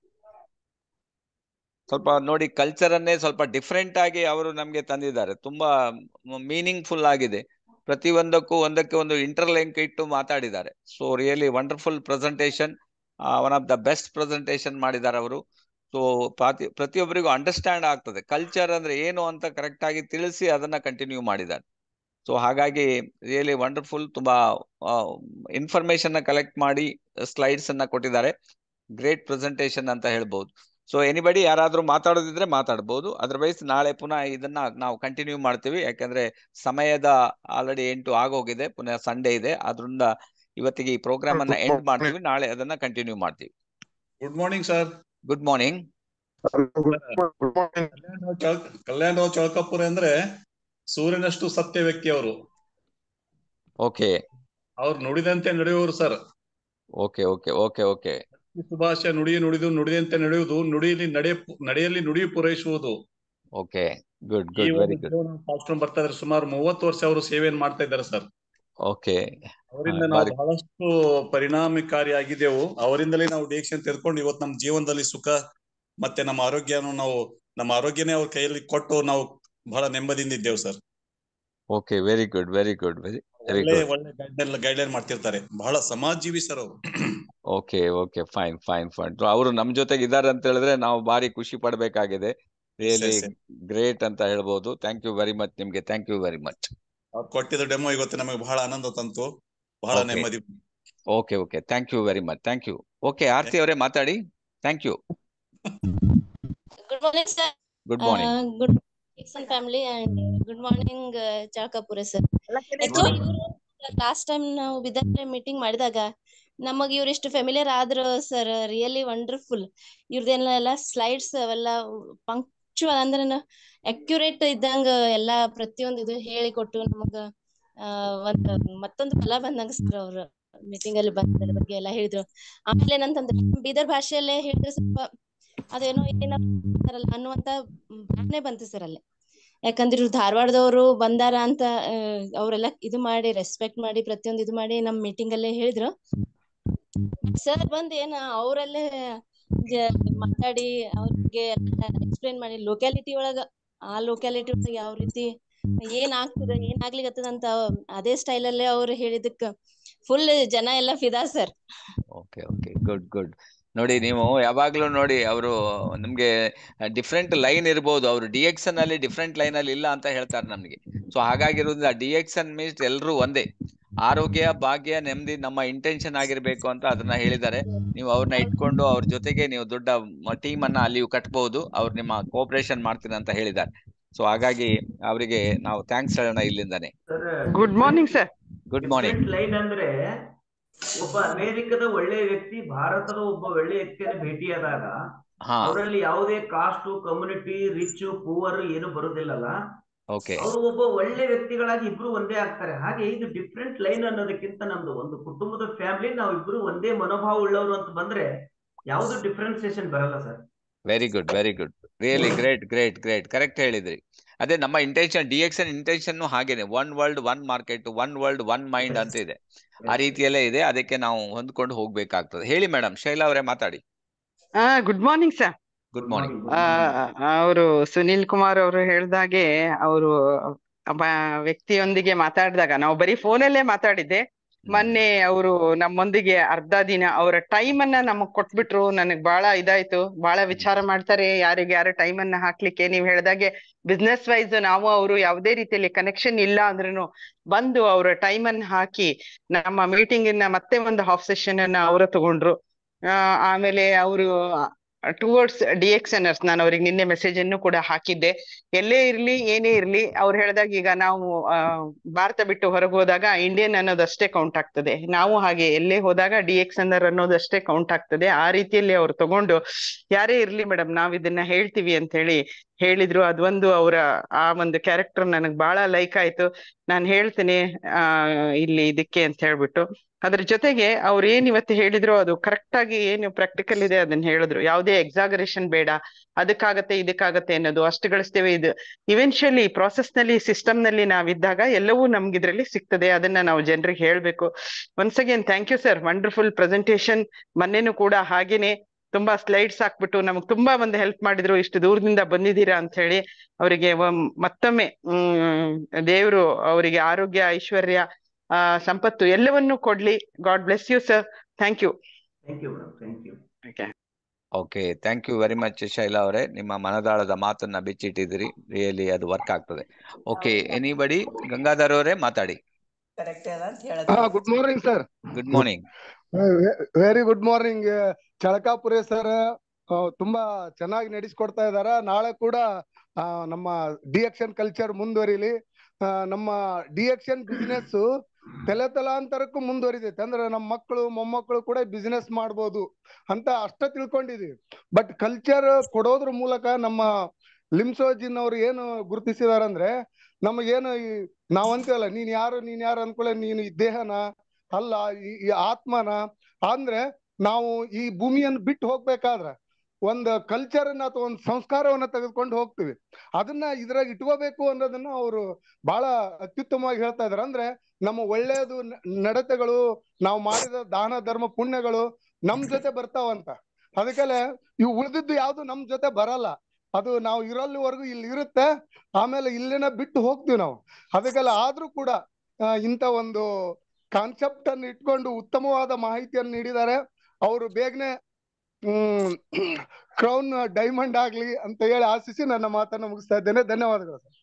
ಸ್ವಲ್ಪ ನೋಡಿ ಕಲ್ಚರ್ ಅನ್ನೇ ಸ್ವಲ್ಪ ಡಿಫ್ರೆಂಟ್ ಆಗಿ ಅವರು ನಮ್ಗೆ ತಂದಿದ್ದಾರೆ ತುಂಬಾ ಮೀನಿಂಗ್ಫುಲ್ ಆಗಿದೆ ಪ್ರತಿಯೊಂದಕ್ಕೂ ಒಂದಕ್ಕೆ ಒಂದು ಇಂಟರ್ಲಿಂಕ್ ಇಟ್ಟು ಮಾತಾಡಿದ್ದಾರೆ so really wonderful presentation one of the best presentation ಮಾಡಿದ್ದಾರೆ ಅವರು ಸೊ ಪ್ರತಿ ಪ್ರತಿಯೊಬ್ಬರಿಗೂ ಅಂಡರ್ಸ್ಟ್ಯಾಂಡ್ ಆಗ್ತದೆ ಕಲ್ಚರ್ ಅಂದ್ರೆ ಏನು ಅಂತ ಕರೆಕ್ಟ್ ಆಗಿ ತಿಳಿಸಿ ಅದನ್ನ ಕಂಟಿನ್ಯೂ ಮಾಡಿದ್ದಾರೆ ಸೊ ಹಾಗಾಗಿ ರಿಯಲಿ ವಂಡರ್ಫುಲ್ ತುಂಬಾ ಇನ್ಫಾರ್ಮೇಶನ್ ನ ಕಲೆಕ್ಟ್ ಮಾಡಿ ಸ್ಲೈಡ್ಸ್ ಅನ್ನ ಕೊಟ್ಟಿದ್ದಾರೆ ಗ್ರೇಟ್ ಪ್ರೆಸೆಂಟೇಶನ್ ಅಂತ ಹೇಳ್ಬಹುದು ಸೊ ಎನಿಬಡಿ ಯಾರಾದ್ರೂ ಮಾತಾಡೋದಿದ್ರೆ ಮಾತಾಡ್ಬೋದು ಅದರ್ವೈಸ್ ನಾಳೆ ಪುನಃ ಇದನ್ನ ನಾವು ಕಂಟಿನ್ಯೂ ಮಾಡ್ತೀವಿ ಯಾಕಂದ್ರೆ ಸಮಯದ ಆಲ್ರೆಡಿ ಎಂಟು ಆಗೋಗಿದೆ ಪುನಃ ಸಂಡೇ ಇದೆ ಆದ್ರಿಂದ ಇವತ್ತಿಗೆ ಈ ಪ್ರೋಗ್ರಾಮ್ ಅನ್ನ ಎಂಡ್ ಮಾಡ್ತೀವಿ ನಾಳೆ ಅದನ್ನ ಕಂಟಿನ್ಯೂ ಮಾಡ್ತೀವಿ good morning sir good morning Kalyanrao Chalaka Kalyanrao Chalakapura ಅಂದ್ರೆ ಸೂರ್ಯನಷ್ಟು ಸತ್ಯ ವ್ಯಕ್ತಿ ಅವರು ಓಕೆ ಅವ್ರು ನುಡಿದಂತೆ ನಡೆಯುವರು sir okay okay okay okay ಸುಭಾಷ ನುಡಿ ನುಡಿದು ನುಡಿದಂತೆ ನಡೆಯುವುದು ನುಡಿಯಲ್ಲಿ ನಡೆ ನಡೆಯಲ್ಲಿ ನುಡಿ ಪೂರೈಸುವುದು ಓಕೆ ಗುಡ್ ಈ ಗುಡ್ ವೆರಿ ಒಂದು ಗುಡ್ ಜೀವನ ಸಾಗಿಸ್ಕೊಂಡು ಬರ್ತಾ ಇದ್ದಾರೆ ಸುಮಾರು ಮೂವತ್ತು ವರ್ಷ ಅವರು ಸೇವೆಯನ್ನು ಮಾಡ್ತಾ ಇದ್ದಾರೆ ಸರ್ ಓಕೆ ಅವರಿಂದ ಹಾ, ನಾವು ಬಾರಿ- ಬಹಳಷ್ಟು ಪರಿಣಾಮಕಾರಿಯಾಗಿದ್ದೆವು ಅವರಿಂದಲೇ ನಾವು ಡೇಕ್ಷನ್ ತೆಗೆದುಕೊಂಡು ಇವತ್ತು ನಮ್ಮ ಜೀವನದಲ್ಲಿ ಸುಖ ಮತ್ತೆ ನಮ್ಮ ಆರೋಗ್ಯನು ನಾವು ನಮ್ಮ ಆರೋಗ್ಯನೇ ಅವ್ರ ಕೈಯಲ್ಲಿ ಕೊಟ್ಟು ನಾವು ಬಹಳ ನೆಮ್ಮದಿಯಿಂದ ಇದ್ದೇವೆ sir okay very good very good very very ಒಳ್ಳೆ ಗುಡ್ ಒಳ್ಳೆ ಗೈಡ್ಲೈನ್ ಗೈಡ್ಲೈನ್ ಮಾಡ್ತಿರ್ತಾರೆ ಬಹಳ ಸಮಾಜಜೀವಿ ಸರ್ ಅವರು okay okay fine fine fine ಅವರು ನಮ್ ಜೊತೆಗೆ ಇದ್ದಾರೆ ಅಂತ ಹೇಳಿದ್ರೆ ನಾವು ಬಾರಿ ಖುಷಿ ಪಡ್ಬೇಕಾಗಿದೆ ರಿಯಲಿ Yes, yes. ಗ್ರೇಟ್ ಅಂತ ಹೇಳ್ಬೋದು ಥ್ಯಾಂಕ್ ಯು ವೆರಿ ಮಚ್ ನಿಮ್ಗೆ ಥ್ಯಾಂಕ್ ಯು ವೆರಿ ಮಚ್ ಅವ್ರು ಕೊಟ್ಟಿದ್ದ ಡೆಮೋ ಇವತ್ತು ನಮಗೆ ಬಹಳ ಆನಂದ ತಂತು ಬಹಳ Okay. ನೆಮ್ಮದಿ okay okay thank you very much thank you okay Aarti ಅವರೇ ಮಾತಾಡಿ thank you Good morning, sir. Good morning Uh, good Dixon family and uh, good morning, uh, Chakapura sir. Actually, last time ನಾವು ವಿಧಾನ ಮೀಟಿಂಗ್ ಮಾಡಿದಾಗ ನಮಗ್ ಇವ್ರಿಷ್ಟು familiar ಆದ್ರು sir really wonderful ಇವ್ರದೆಲ್ಲ slides ಅವೆಲ್ಲ ಪಂಕ್ಚುವಲ್ ಅಂದ್ರೆ ಅಕ್ಯುರೇಟ್ ಇದ್ದಂಗ ಎಲ್ಲಾ ಪ್ರತಿಯೊಂದು ಇದು ಹೇಳಿಕೊಟ್ಟು ನಮಗ ಆ ಒಂದ್ ಮತ್ತೊಂದು ಬಲ ಬಂದಂಗ ಸರ್ ಅವ್ರ ಮೀಟಿಂಗ್ ಅಲ್ಲಿ ಬಂದ ಬಗ್ಗೆ ಎಲ್ಲ ಹೇಳಿದ್ರು ಆಮೇಲೆ ಏನಂತಂದ್ರೆ ಬೀದರ್ ಭಾಷೆಯಲ್ಲೇ ಹೇಳಿದ್ರೆ ಸ್ವಲ್ಪ ಅದೇನೋ ಏನಲ್ಲ ಅನ್ನುವಂತ ಭಾವನೆ ಬಂತು ಸರ್ ಅಲ್ಲಿ ಯಾಕಂದ್ರೆ ಇವ್ರು ಧಾರವಾಡದವರು ಬಂದಾರ ಅಂತ ಆ, ಅವ್ರೆಲ್ಲ ಇದು ಮಾಡಿ ರೆಸ್ಪೆಕ್ಟ್ ಮಾಡಿ ಪ್ರತಿಯೊಂದು ಇದು ಮಾಡಿ ನಮ್ ಮೀಟಿಂಗ್ ಅಲ್ಲೇ ಹೇಳಿದ್ರು ಸರ್ ಬಂದ್ ಏನ ಅವರಲ್ಲೇ ಮಾತಾಡಿ ಅವ್ರಿಗೆ ಎಕ್ಸ್ಪ್ಲೇನ್ ಮಾಡಿ ಲೊಕ್ಯಾಲಿಟಿ ಒಳಗ ಆ ಲೊಕ್ಯಾಲಿಟಿ ಒಳಗ ಯಾವ ರೀತಿ ಏನ್ ಆಗ್ತದ ಏನ್ ಆಗ್ಲಿಕತ್ತದ ಅಂತ ಅದೇ ಸ್ಟೈಲ್ ಅಲ್ಲೇ ಅವ್ರು ಹೇಳಿದಕ್ಕ ಫುಲ್ ಜನ ಎಲ್ಲ ಫಿದಾ sir okay okay good good ನೋಡಿ ನೀವು ಯಾವಾಗ್ಲೂ ನೋಡಿ ಅವರು ನಮ್ಗೆ ಡಿಫ್ರೆಂಟ್ ಲೈನ್ ಇರ್ಬೋದು ಅವರು ಡಿ ಎಕ್ಸನ್ ಅಲ್ಲಿ ಡಿಫ್ರೆಂಟ್ ಲೈನ್ ಅಲ್ಲಿ ಇಲ್ಲ ಅಂತ ಹೇಳ್ತಾರೆ ನಮ್ಗೆ ಸೊ ಹಾಗಾಗಿರೋದ್ರಿಂದ ಡಿ ಎಕ್ಸನ್ ಮೀನ್ಸ್ ಎಲ್ಲರೂ ಒಂದೇ ಆರೋಗ್ಯ ಭಾಗ್ಯ ನೆಮ್ಮದಿ ನಮ್ಮ ಇಂಟೆನ್ಷನ್ ಆಗಿರ್ಬೇಕು ಅಂತ ಅದನ್ನ ಹೇಳಿದ್ದಾರೆ ನೀವು ಅವ್ರನ್ನ ಇಟ್ಕೊಂಡು ಅವ್ರ ಜೊತೆಗೆ ನೀವು ದೊಡ್ಡ ಟೀಮ್ ಅನ್ನ ಅಲ್ಲಿ ಕಟ್ಬಹುದು ಅವ್ರು ನಿಮ್ಮ ಕೋಪರೇಷನ್ ಮಾಡ್ತೀನಿ ಅಂತ ಹೇಳಿದ್ದಾರೆ ಸೊ ಹಾಗಾಗಿ ಅವರಿಗೆ ನಾವು ಥ್ಯಾಂಕ್ಸ್ ಹೇಳೋಣ ಇಲ್ಲಿಂದಾನೆ good morning sir good morning line ಅಂದ್ರೆ ಒಬ್ಬ ಅಮೆರಿಕದ ಒಳ್ಳೆಯ ವ್ಯಕ್ತಿ ಭಾರತದ ಒಬ್ಬ ಒಳ್ಳೆಯ ವ್ಯಕ್ತಿಯನ್ನು ಭೇಟಿಯಾದಾಗ ಹಾ ಅವರಲ್ಲಿ ಯಾವುದೇ ಕಾಸ್ಟ್ ಕಮ್ಯುನಿಟಿ ರಿಚ್ ಪೂವರ್ ಏನು ಬರುದಿಲ್ಲಲ್ಲ ಓಕೆ ಅವರು ಒಬ್ಬ ಒಳ್ಳೆ ವ್ಯಕ್ತಿಗಳಾಗಿ ಇಬ್ರು ಒಂದೇ ಆಗ್ತಾರೆ ಹಾಗೆ ಇದು ಡಿಫ್ರೆಂಟ್ ಲೈನ್ ಅನ್ನೋದಕ್ಕಿಂತ ನಮ್ದು ಒಂದು ಕುಟುಂಬದ ಫ್ಯಾಮಿಲಿ ನಾವು ಇಬ್ರು ಒಂದೇ ಮನೋಭಾವ ಉಳ್ಳವರು ಅಂತ ಬಂದ್ರೆ ಯಾವ್ದು ಡಿಫ್ರೆನ್ಸಿಯೇಷನ್ ಬರಲ್ಲ sir very good very good really great great great correct ಹೇಳಿದ್ರಿ ಅದೇ ನಮ್ಮ ಇಂಟೆನ್ಷನ್ ಡಿ ಎಕ್ಸ್ ಇಂಟೆನ್ಷನ್ ಹಾಗೇನೆ one world one market one world one mind ಅಂತ ಇದೆ ಆ ರೀತಿಯಲ್ಲೇ ಇದೆ ಅದಕ್ಕೆ ನಾವು ಹೊಂದ್ಕೊಂಡು ಹೋಗ್ಬೇಕಾಗ್ತದೆ ಹೇಳಿ ಮೇಡಮ್ ಶೈಲಾ ಅವರೇ ಮಾತಾಡಿ ಹಾ good morning sir good morning ಅವರು ಸುನಿಲ್ ಕುಮಾರ್ ಅವರು ಹೇಳ್ದಾಗೆ ಅವರು ಒಬ್ಬ ವ್ಯಕ್ತಿಯೊಂದಿಗೆ ಮಾತಾಡಿದಾಗ ನಾವು ಬರೀ ಫೋನಲ್ಲೇ ಮಾತಾಡಿದ್ದೆ ಮೊನ್ನೆ ಅವರು ನಮ್ಮೊಂದಿಗೆ ಅರ್ಧ ದಿನ ಅವರ ಟೈಮ್ ಅನ್ನ ನಮಗ್ ಕೊಟ್ಬಿಟ್ರು ನನಗ್ ಬಹಳ ಇದಾಯ್ತು ಬಹಳ ವಿಚಾರ ಮಾಡ್ತಾರೆ ಯಾರಿಗೆ ಯಾರ ಟೈಮ್ ಅನ್ನ ಹಾಕ್ಲಿಕ್ಕೆ ನೀವ್ ಹೇಳ್ದಾಗೆ ಬಿಸ್ನೆಸ್ ವೈಸ್ ನಾವು ಅವರು ಯಾವುದೇ ರೀತಿಯಲ್ಲಿ ಕನೆಕ್ಷನ್ ಇಲ್ಲ ಅಂದ್ರೂ ಬಂದು ಅವರ ಟೈಮ್ ಅನ್ನ ಹಾಕಿ ನಮ್ಮ ಮೀಟಿಂಗ್ ಇನ್ನ ಮತ್ತೆ ಒಂದು ಹಾಫ್ ಸೆಷನ್ ಅನ್ನ ಅವರು ತಗೊಂಡ್ರು ಆ, ಆಮೇಲೆ ಅವರು ಟುವರ್ಡ್ಸ್ ಡಿ ಎಕ್ಸ್ ಎನರ್ಸ್ ನಾನು ಅವ್ರಿಗೆ ನಿನ್ನೆ ಮೆಸೇಜ್ ಅನ್ನು ಕೂಡ ಹಾಕಿದ್ದೆ ಎಲ್ಲೇ ಇರ್ಲಿ ಏನೇ ಇರ್ಲಿ ಅವ್ರು ಹೇಳ್ದಾಗ ಈಗ ನಾವು ಆ, ಭಾರತ ಬಿಟ್ಟು ಹೊರಗೆ ಹೋದಾಗ ಇಂಡಿಯನ್ ಅನ್ನೋದಷ್ಟೇ ಕೌಂಟ್ ಆಗ್ತದೆ ನಾವು ಹಾಗೆ ಎಲ್ಲೇ ಹೋದಾಗ ಡಿ ಎಕ್ಸ್ ಎನರ್ ಅನ್ನೋದಷ್ಟೇ ಕೌಂಟ್ ಆಗ್ತದೆ ಆ ರೀತಿಯಲ್ಲಿ ಅವ್ರು ತಗೊಂಡು ಯಾರೇ ಇರ್ಲಿ ಮೇಡಮ್ ನಾವ್ ಇದನ್ನ ಹೇಳ್ತೀವಿ ಅಂತ ಹೇಳಿ ಹೇಳಿದ್ರು ಅದೊಂದು ಅವರ ಆ ಒಂದು ಕ್ಯಾರೆಕ್ಟರ್ ನನಗ್ ಬಹಳ ಲೈಕ್ ಆಯ್ತು ನಾನ್ ಹೇಳ್ತೇನೆ ಆ ಇಲ್ಲಿ ಇದಕ್ಕೆ ಅಂತ ಹೇಳ್ಬಿಟ್ಟು ಅದ್ರ ಜೊತೆಗೆ ಅವ್ರು ಏನ್ ಇವತ್ತು ಹೇಳಿದ್ರು ಅದು ಕರೆಕ್ಟ್ ಆಗಿ ಏನು ಪ್ರಾಕ್ಟಿಕಲ್ ಇದೆ ಅದನ್ನ ಹೇಳಿದ್ರು ಯಾವುದೇ ಎಕ್ಸಾಗರೇಷನ್ ಬೇಡ ಅದಕ್ಕಾಗತ್ತೆ ಇದಕ್ಕಾಗತ್ತೆ ಅನ್ನೋದು ಅಷ್ಟು ಗಳಿಸ್ತೇವೆ ಇದು ಇವೆನ್ಶುಯಲಿ ಪ್ರಾಸೆಸ್ ನಲ್ಲಿ ಸಿಸ್ಟಮ್ ನಲ್ಲಿ ನಾವಿದ್ದಾಗ ಎಲ್ಲವೂ ನಮ್ಗೆ ಇದ್ರಲ್ಲಿ ಸಿಗ್ತದೆ ಅದನ್ನ ನಾವು ಜನರಿಗೆ ಹೇಳ್ಬೇಕು once again thank you sir wonderful presentation ಮೊನ್ನೆನೂ ಕೂಡ ಹಾಗೇನೆ ತುಂಬಾ ಸ್ಲೈಡ್ಸ್ ಹಾಕ್ಬಿಟ್ಟು ನಮಗ್ ತುಂಬಾ ಒಂದು ಹೆಲ್ಪ್ ಮಾಡಿದ್ರು ಇಷ್ಟು ದೂರದಿಂದ ಬಂದಿದ್ದೀರಾ ಅಂತ ಹೇಳಿ ಅವರಿಗೆ ಮತ್ತೊಮ್ಮೆ ಹ್ಮ್ ದೇವರು ಅವರಿಗೆ ಆರೋಗ್ಯ ಐಶ್ವರ್ಯ ಆ ಸಂಪತ್ತು ಎಲ್ಲವನ್ನೂ ಕೊಡ್ಲಿ God bless you sir thank you thank you madam thank you okay thank you very much Shaila ಅವರೇ ನಿಮ್ಮ ಮನದಾಳದ ಮಾತನ್ನ ಬಿಚ್ಚಿಟ್ಟಿದ್ದೀರಿ ರಿಯಲಿ ಅದು ವರ್ಕ್ ಆಗ್ತದೆ ಓಕೆ ಎನಿಬಡಿ ಗಂಗಾಧರ್ ಅವರೇ ಮಾತಾಡಿ ಕರೆಕ್ಟ್ ಅದ ಅಂತ ಹಾ ಹೇಳೋದು good morning sir good morning very good morning Chalakapuri sir ತುಂಬಾ ಚೆನ್ನಾಗಿ ನಡೆಸ್ಕೊಡ್ತಾ ಇದಾರ ನಾಳೆ ಕೂಡ ಆ, ನಮ್ಮ ಡಿ ಎಕ್ಷನ್ ಕಲ್ಚರ್ ಮುಂದುವರಿಲಿ ಆ, ನಮ್ಮ ಡಿ ಎಕ್ಷನ್ ಬಿಸ್ನೆಸ್ ತಲೆ ತಲಾಂತರಕ್ಕೂ ಮುಂದುವರಿದೈತೆ ಅಂದ್ರೆ ನಮ್ಮ ಮಕ್ಕಳು ಮೊಮ್ಮಕ್ಕಳು ಕೂಡ ಬಿಸ್ನೆಸ್ ಮಾಡ್ಬೋದು ಅಂತ ಅಷ್ಟ ತಿಳ್ಕೊಂಡಿದೀವಿ ಬಟ್ ಕಲ್ಚರ್ ಕೊಡೋದ್ರ ಮೂಲಕ ನಮ್ಮ ಲಿಮ್ಸೋಜಿನ್ ಅವ್ರು ಏನು ಗುರುತಿಸಿದಾರಂದ್ರೆ ನಮಗೇನು ಈ ನಾವ್ ಅಂತೀವಲ್ಲ ನೀನ್ ಯಾರು ನೀನ್ ಯಾರು ಅನ್ಕೊಳ್ಳೆ ನೀನು ಈ ದೇಹನ ಅಲ್ಲ ಈ ಈ ಆತ್ಮನ ಅಂದ್ರೆ ನಾವು ಈ ಭೂಮಿಯನ್ನು ಬಿಟ್ಟು ಹೋಗ್ಬೇಕಾದ್ರ ಒಂದು ಕಲ್ಚರ್ ಅಥವಾ ಒಂದು ಸಂಸ್ಕಾರವನ್ನ ತೆಗೆದುಕೊಂಡು ಹೋಗ್ತೀವಿ ಅದನ್ನ ಇದ್ರಾಗ ಇಟ್ಕೋಬೇಕು ಅನ್ನೋದನ್ನ ಅವರು ಬಹಳ ಅತ್ಯುತ್ತಮವಾಗಿ ಹೇಳ್ತಾ ಇದಾರೆ ಅಂದ್ರೆ ನಮ್ಮ ಒಳ್ಳೆಯದು ನ- ನಡತೆಗಳು ನಾವು ಮಾಡಿದ ದಾನ ಧರ್ಮ ಪುಣ್ಯಗಳು ನಮ್ ಜೊತೆ ಬರ್ತಾವಂತ ಅದಕ್ಕೆಲೆ ಇವು ಉಳಿದಿದ್ದು ಯಾವ್ದು ನಮ್ ಜೊತೆ ಬರಲ್ಲ ಅದು ನಾವು ಇರಲ್ಲಿವರೆಗೂ ಇಲ್ಲಿ ಇರುತ್ತೆ ಆಮೇಲೆ ಇಲ್ಲಿನ ಬಿಟ್ಟು ಹೋಗ್ತೀವಿ ನಾವು ಅದಕ್ಕೆಲ್ಲ ಆದ್ರೂ ಕೂಡ ಆ, ಇಂಥ ಒಂದು ಕಾನ್ಸೆಪ್ಟ್ ಅನ್ನು ಇಟ್ಕೊಂಡು ಉತ್ತಮವಾದ ಮಾಹಿತಿಯನ್ನು ನೀಡಿದ್ದಾರೆ ಅವರು ಬೇಗನೆ ಹ್ಮ್ ಕ್ರೌನ್ ಡೈಮಂಡ್ ಆಗ್ಲಿ ಅಂತ ಹೇಳಿ ಆಶಿಸಿ ನನ್ನ ಮಾತನ್ನ ಮುಗಿಸ್ತಾ ಇದ್ದೇನೆ ಧನ್ಯವಾದಗಳು sir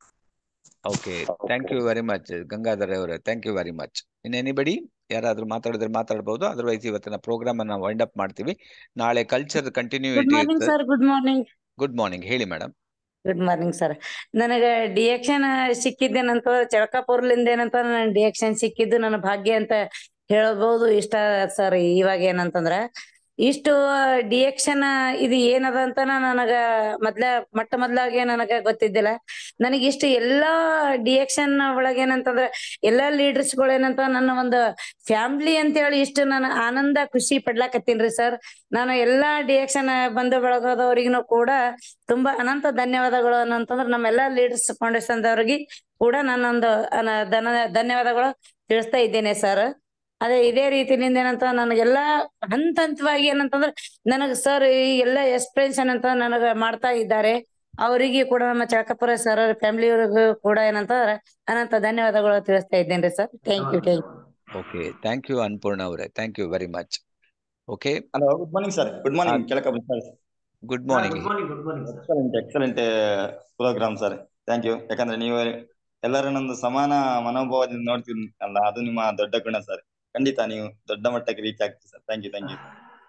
okay thank you very much Gangadhar ಅವರೇ thank you very much in anybody ಯಾರಾದ್ರೂ ಮಾತಾಡಿದ್ರೆ ಮಾತಾಡಬಹುದು ಅದರ್ವೈಸ್ ಇವತ್ತಿನ ಪ್ರೋಗ್ರಾಮ್ ಅನ್ನ ವೈಂಡ್ ಅಪ್ ಮಾಡ್ತೀವಿ ನಾಳೆ ಕಲ್ಚರ್ ಗುಡ್ ಕಂಟಿನ್ಯೂಟಿ ಮಾರ್ನಿಂಗ್ ಇರುತ್ತೆ sir good morning good morning ಹೇಳಿ ಮೇಡಮ್ ಗುಡ್ ಮಾರ್ನಿಂಗ್ ಸರ್ ನನಗ ಡಿಎಕ್ಷನ್ ಸಿಕ್ಕಿದ್ದೇನಂತ ಚಳಕಾಪುರ್ಲಿಂದ ಏನಂತ ನನ್ ಡಿಎಕ್ಷನ್ ಸಿಕ್ಕಿದ್ದು ನನ್ನ ಭಾಗ್ಯ ಅಂತ ಹೇಳ್ಬೋದು ಇಷ್ಟ ಸರ್ ಇವಾಗ ಏನಂತಂದ್ರ ಇಷ್ಟು ಡಿಎಕ್ಷನ್ ಇದು ಏನದ ಅಂತ ನನಗ ಮೊದ್ಲ ಮೊಟ್ಟ ಮೊದ್ಲಾಗೆ ನನಗ ಗೊತ್ತಿದ್ದಿಲ್ಲ ನನಗೆ ಇಷ್ಟು ಎಲ್ಲಾ ಡಿಎಕ್ಷನ್ ಒಳಗೆ ಏನಂತಂದ್ರ ಎಲ್ಲಾ ಲೀಡರ್ಸ್ ಗಳು ಏನಂತ ನನ್ನ ಒಂದು ಫ್ಯಾಮಿಲಿ ಅಂತ ಹೇಳಿ ಇಷ್ಟು ನಾನು ಆನಂದ ಖುಷಿ ಪಡ್ಲಾಕತ್ತೀನ್ರಿ ಸರ್ ನಾನು ಎಲ್ಲಾ ಡಿಎಕ್ಷನ್ ಬಂಧು ಬಳಗದವರಿಗೂ ಕೂಡ ತುಂಬಾ ಅನಂತ ಧನ್ಯವಾದಗಳು ಅಂತಂದ್ರೆ ನಮ್ಮೆಲ್ಲಾ ಲೀಡರ್ಸ್ ಫೌಂಡೇಶನ್ ದವರಿಗೆ ಕೂಡ ನಾನೊಂದು ಅನ- ಧನ ಧನ್ಯವಾದಗಳು ತಿಳಿಸ್ತಾ ಇದ್ದೇನೆ ಸರ್ ಅದೇ ಇದೇ ರೀತಿಯಿಂದ ಏನಂತ ನನಗೆಲ್ಲಾ ಹಂತ ಹಂತವಾಗಿ ಏನಂತಂದ್ರೆ ನನಗ್ ಸರ್ ಈ ಎಲ್ಲ ಎಕ್ಸ್ಪ್ರೆನ್ಷನ್ ಅಂತ ನನಗ ಮಾಡ್ತಾ ಇದ್ದಾರೆ ಅವರಿಗೆ ಕೂಡ ನಮ್ಮ ಚಳಕಪುರ ಸರ್ ಫ್ಯಾಮಿಲಿಯವರಿಗೂ ಕೂಡ ಏನಂತಂದ್ರೆ ಅನಂತ ಧನ್ಯವಾದಗಳು ತಿಳಿಸ್ತಾ ಇದ್ದೇನೆ sir thank you thank okay thank you Annapurna ಅವರೇ thank you very much okay hello good morning sir good morning ಕೆಳಕ sir good morning good morning good morning sir excellent excellent programme sir thank you ಯಾಕಂದ್ರೆ ನೀವು ಎಲ್ಲರನ್ನೊಂದು ಸಮಾನ ಮನೋಭಾವದಿಂದ ನೋಡ್ತೀರಿ ಅಲ್ಲ ಅದು ನಿಮ್ಮ ದೊಡ್ಡ ಗುಣ ಸರ್ ಖಂಡಿತ ನೀವು ದೊಡ್ಡ ಮಟ್ಟಕ್ಕೆ ರೀಚ್ ಆಗ್ತೀರಿ sir thank you thank you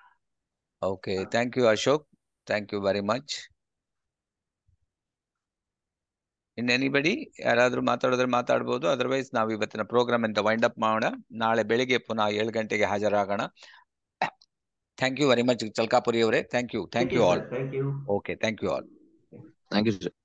okay thank you Ashok thank you very much in anybody ಯಾರಾದ್ರೂ ಮಾತಾಡಿದ್ರೆ ಮಾತಾಡ್ಬೋದು ಅದರ್ವೈಸ್ ನಾವು ಇವತ್ತಿನ ಪ್ರೋಗ್ರಾಮ್ ಅಂತ ವೈಂಡ್ ಅಪ್ ಮಾಡೋಣ ನಾಳೆ ಬೆಳಿಗ್ಗೆ ಪುನಃ ಏಳು ಗಂಟೆಗೆ ಹಾಜರಾಗೋಣ thank you very much Chalkapuri ಅವರೇ thank you thank you all thank you okay thank you all thank you sir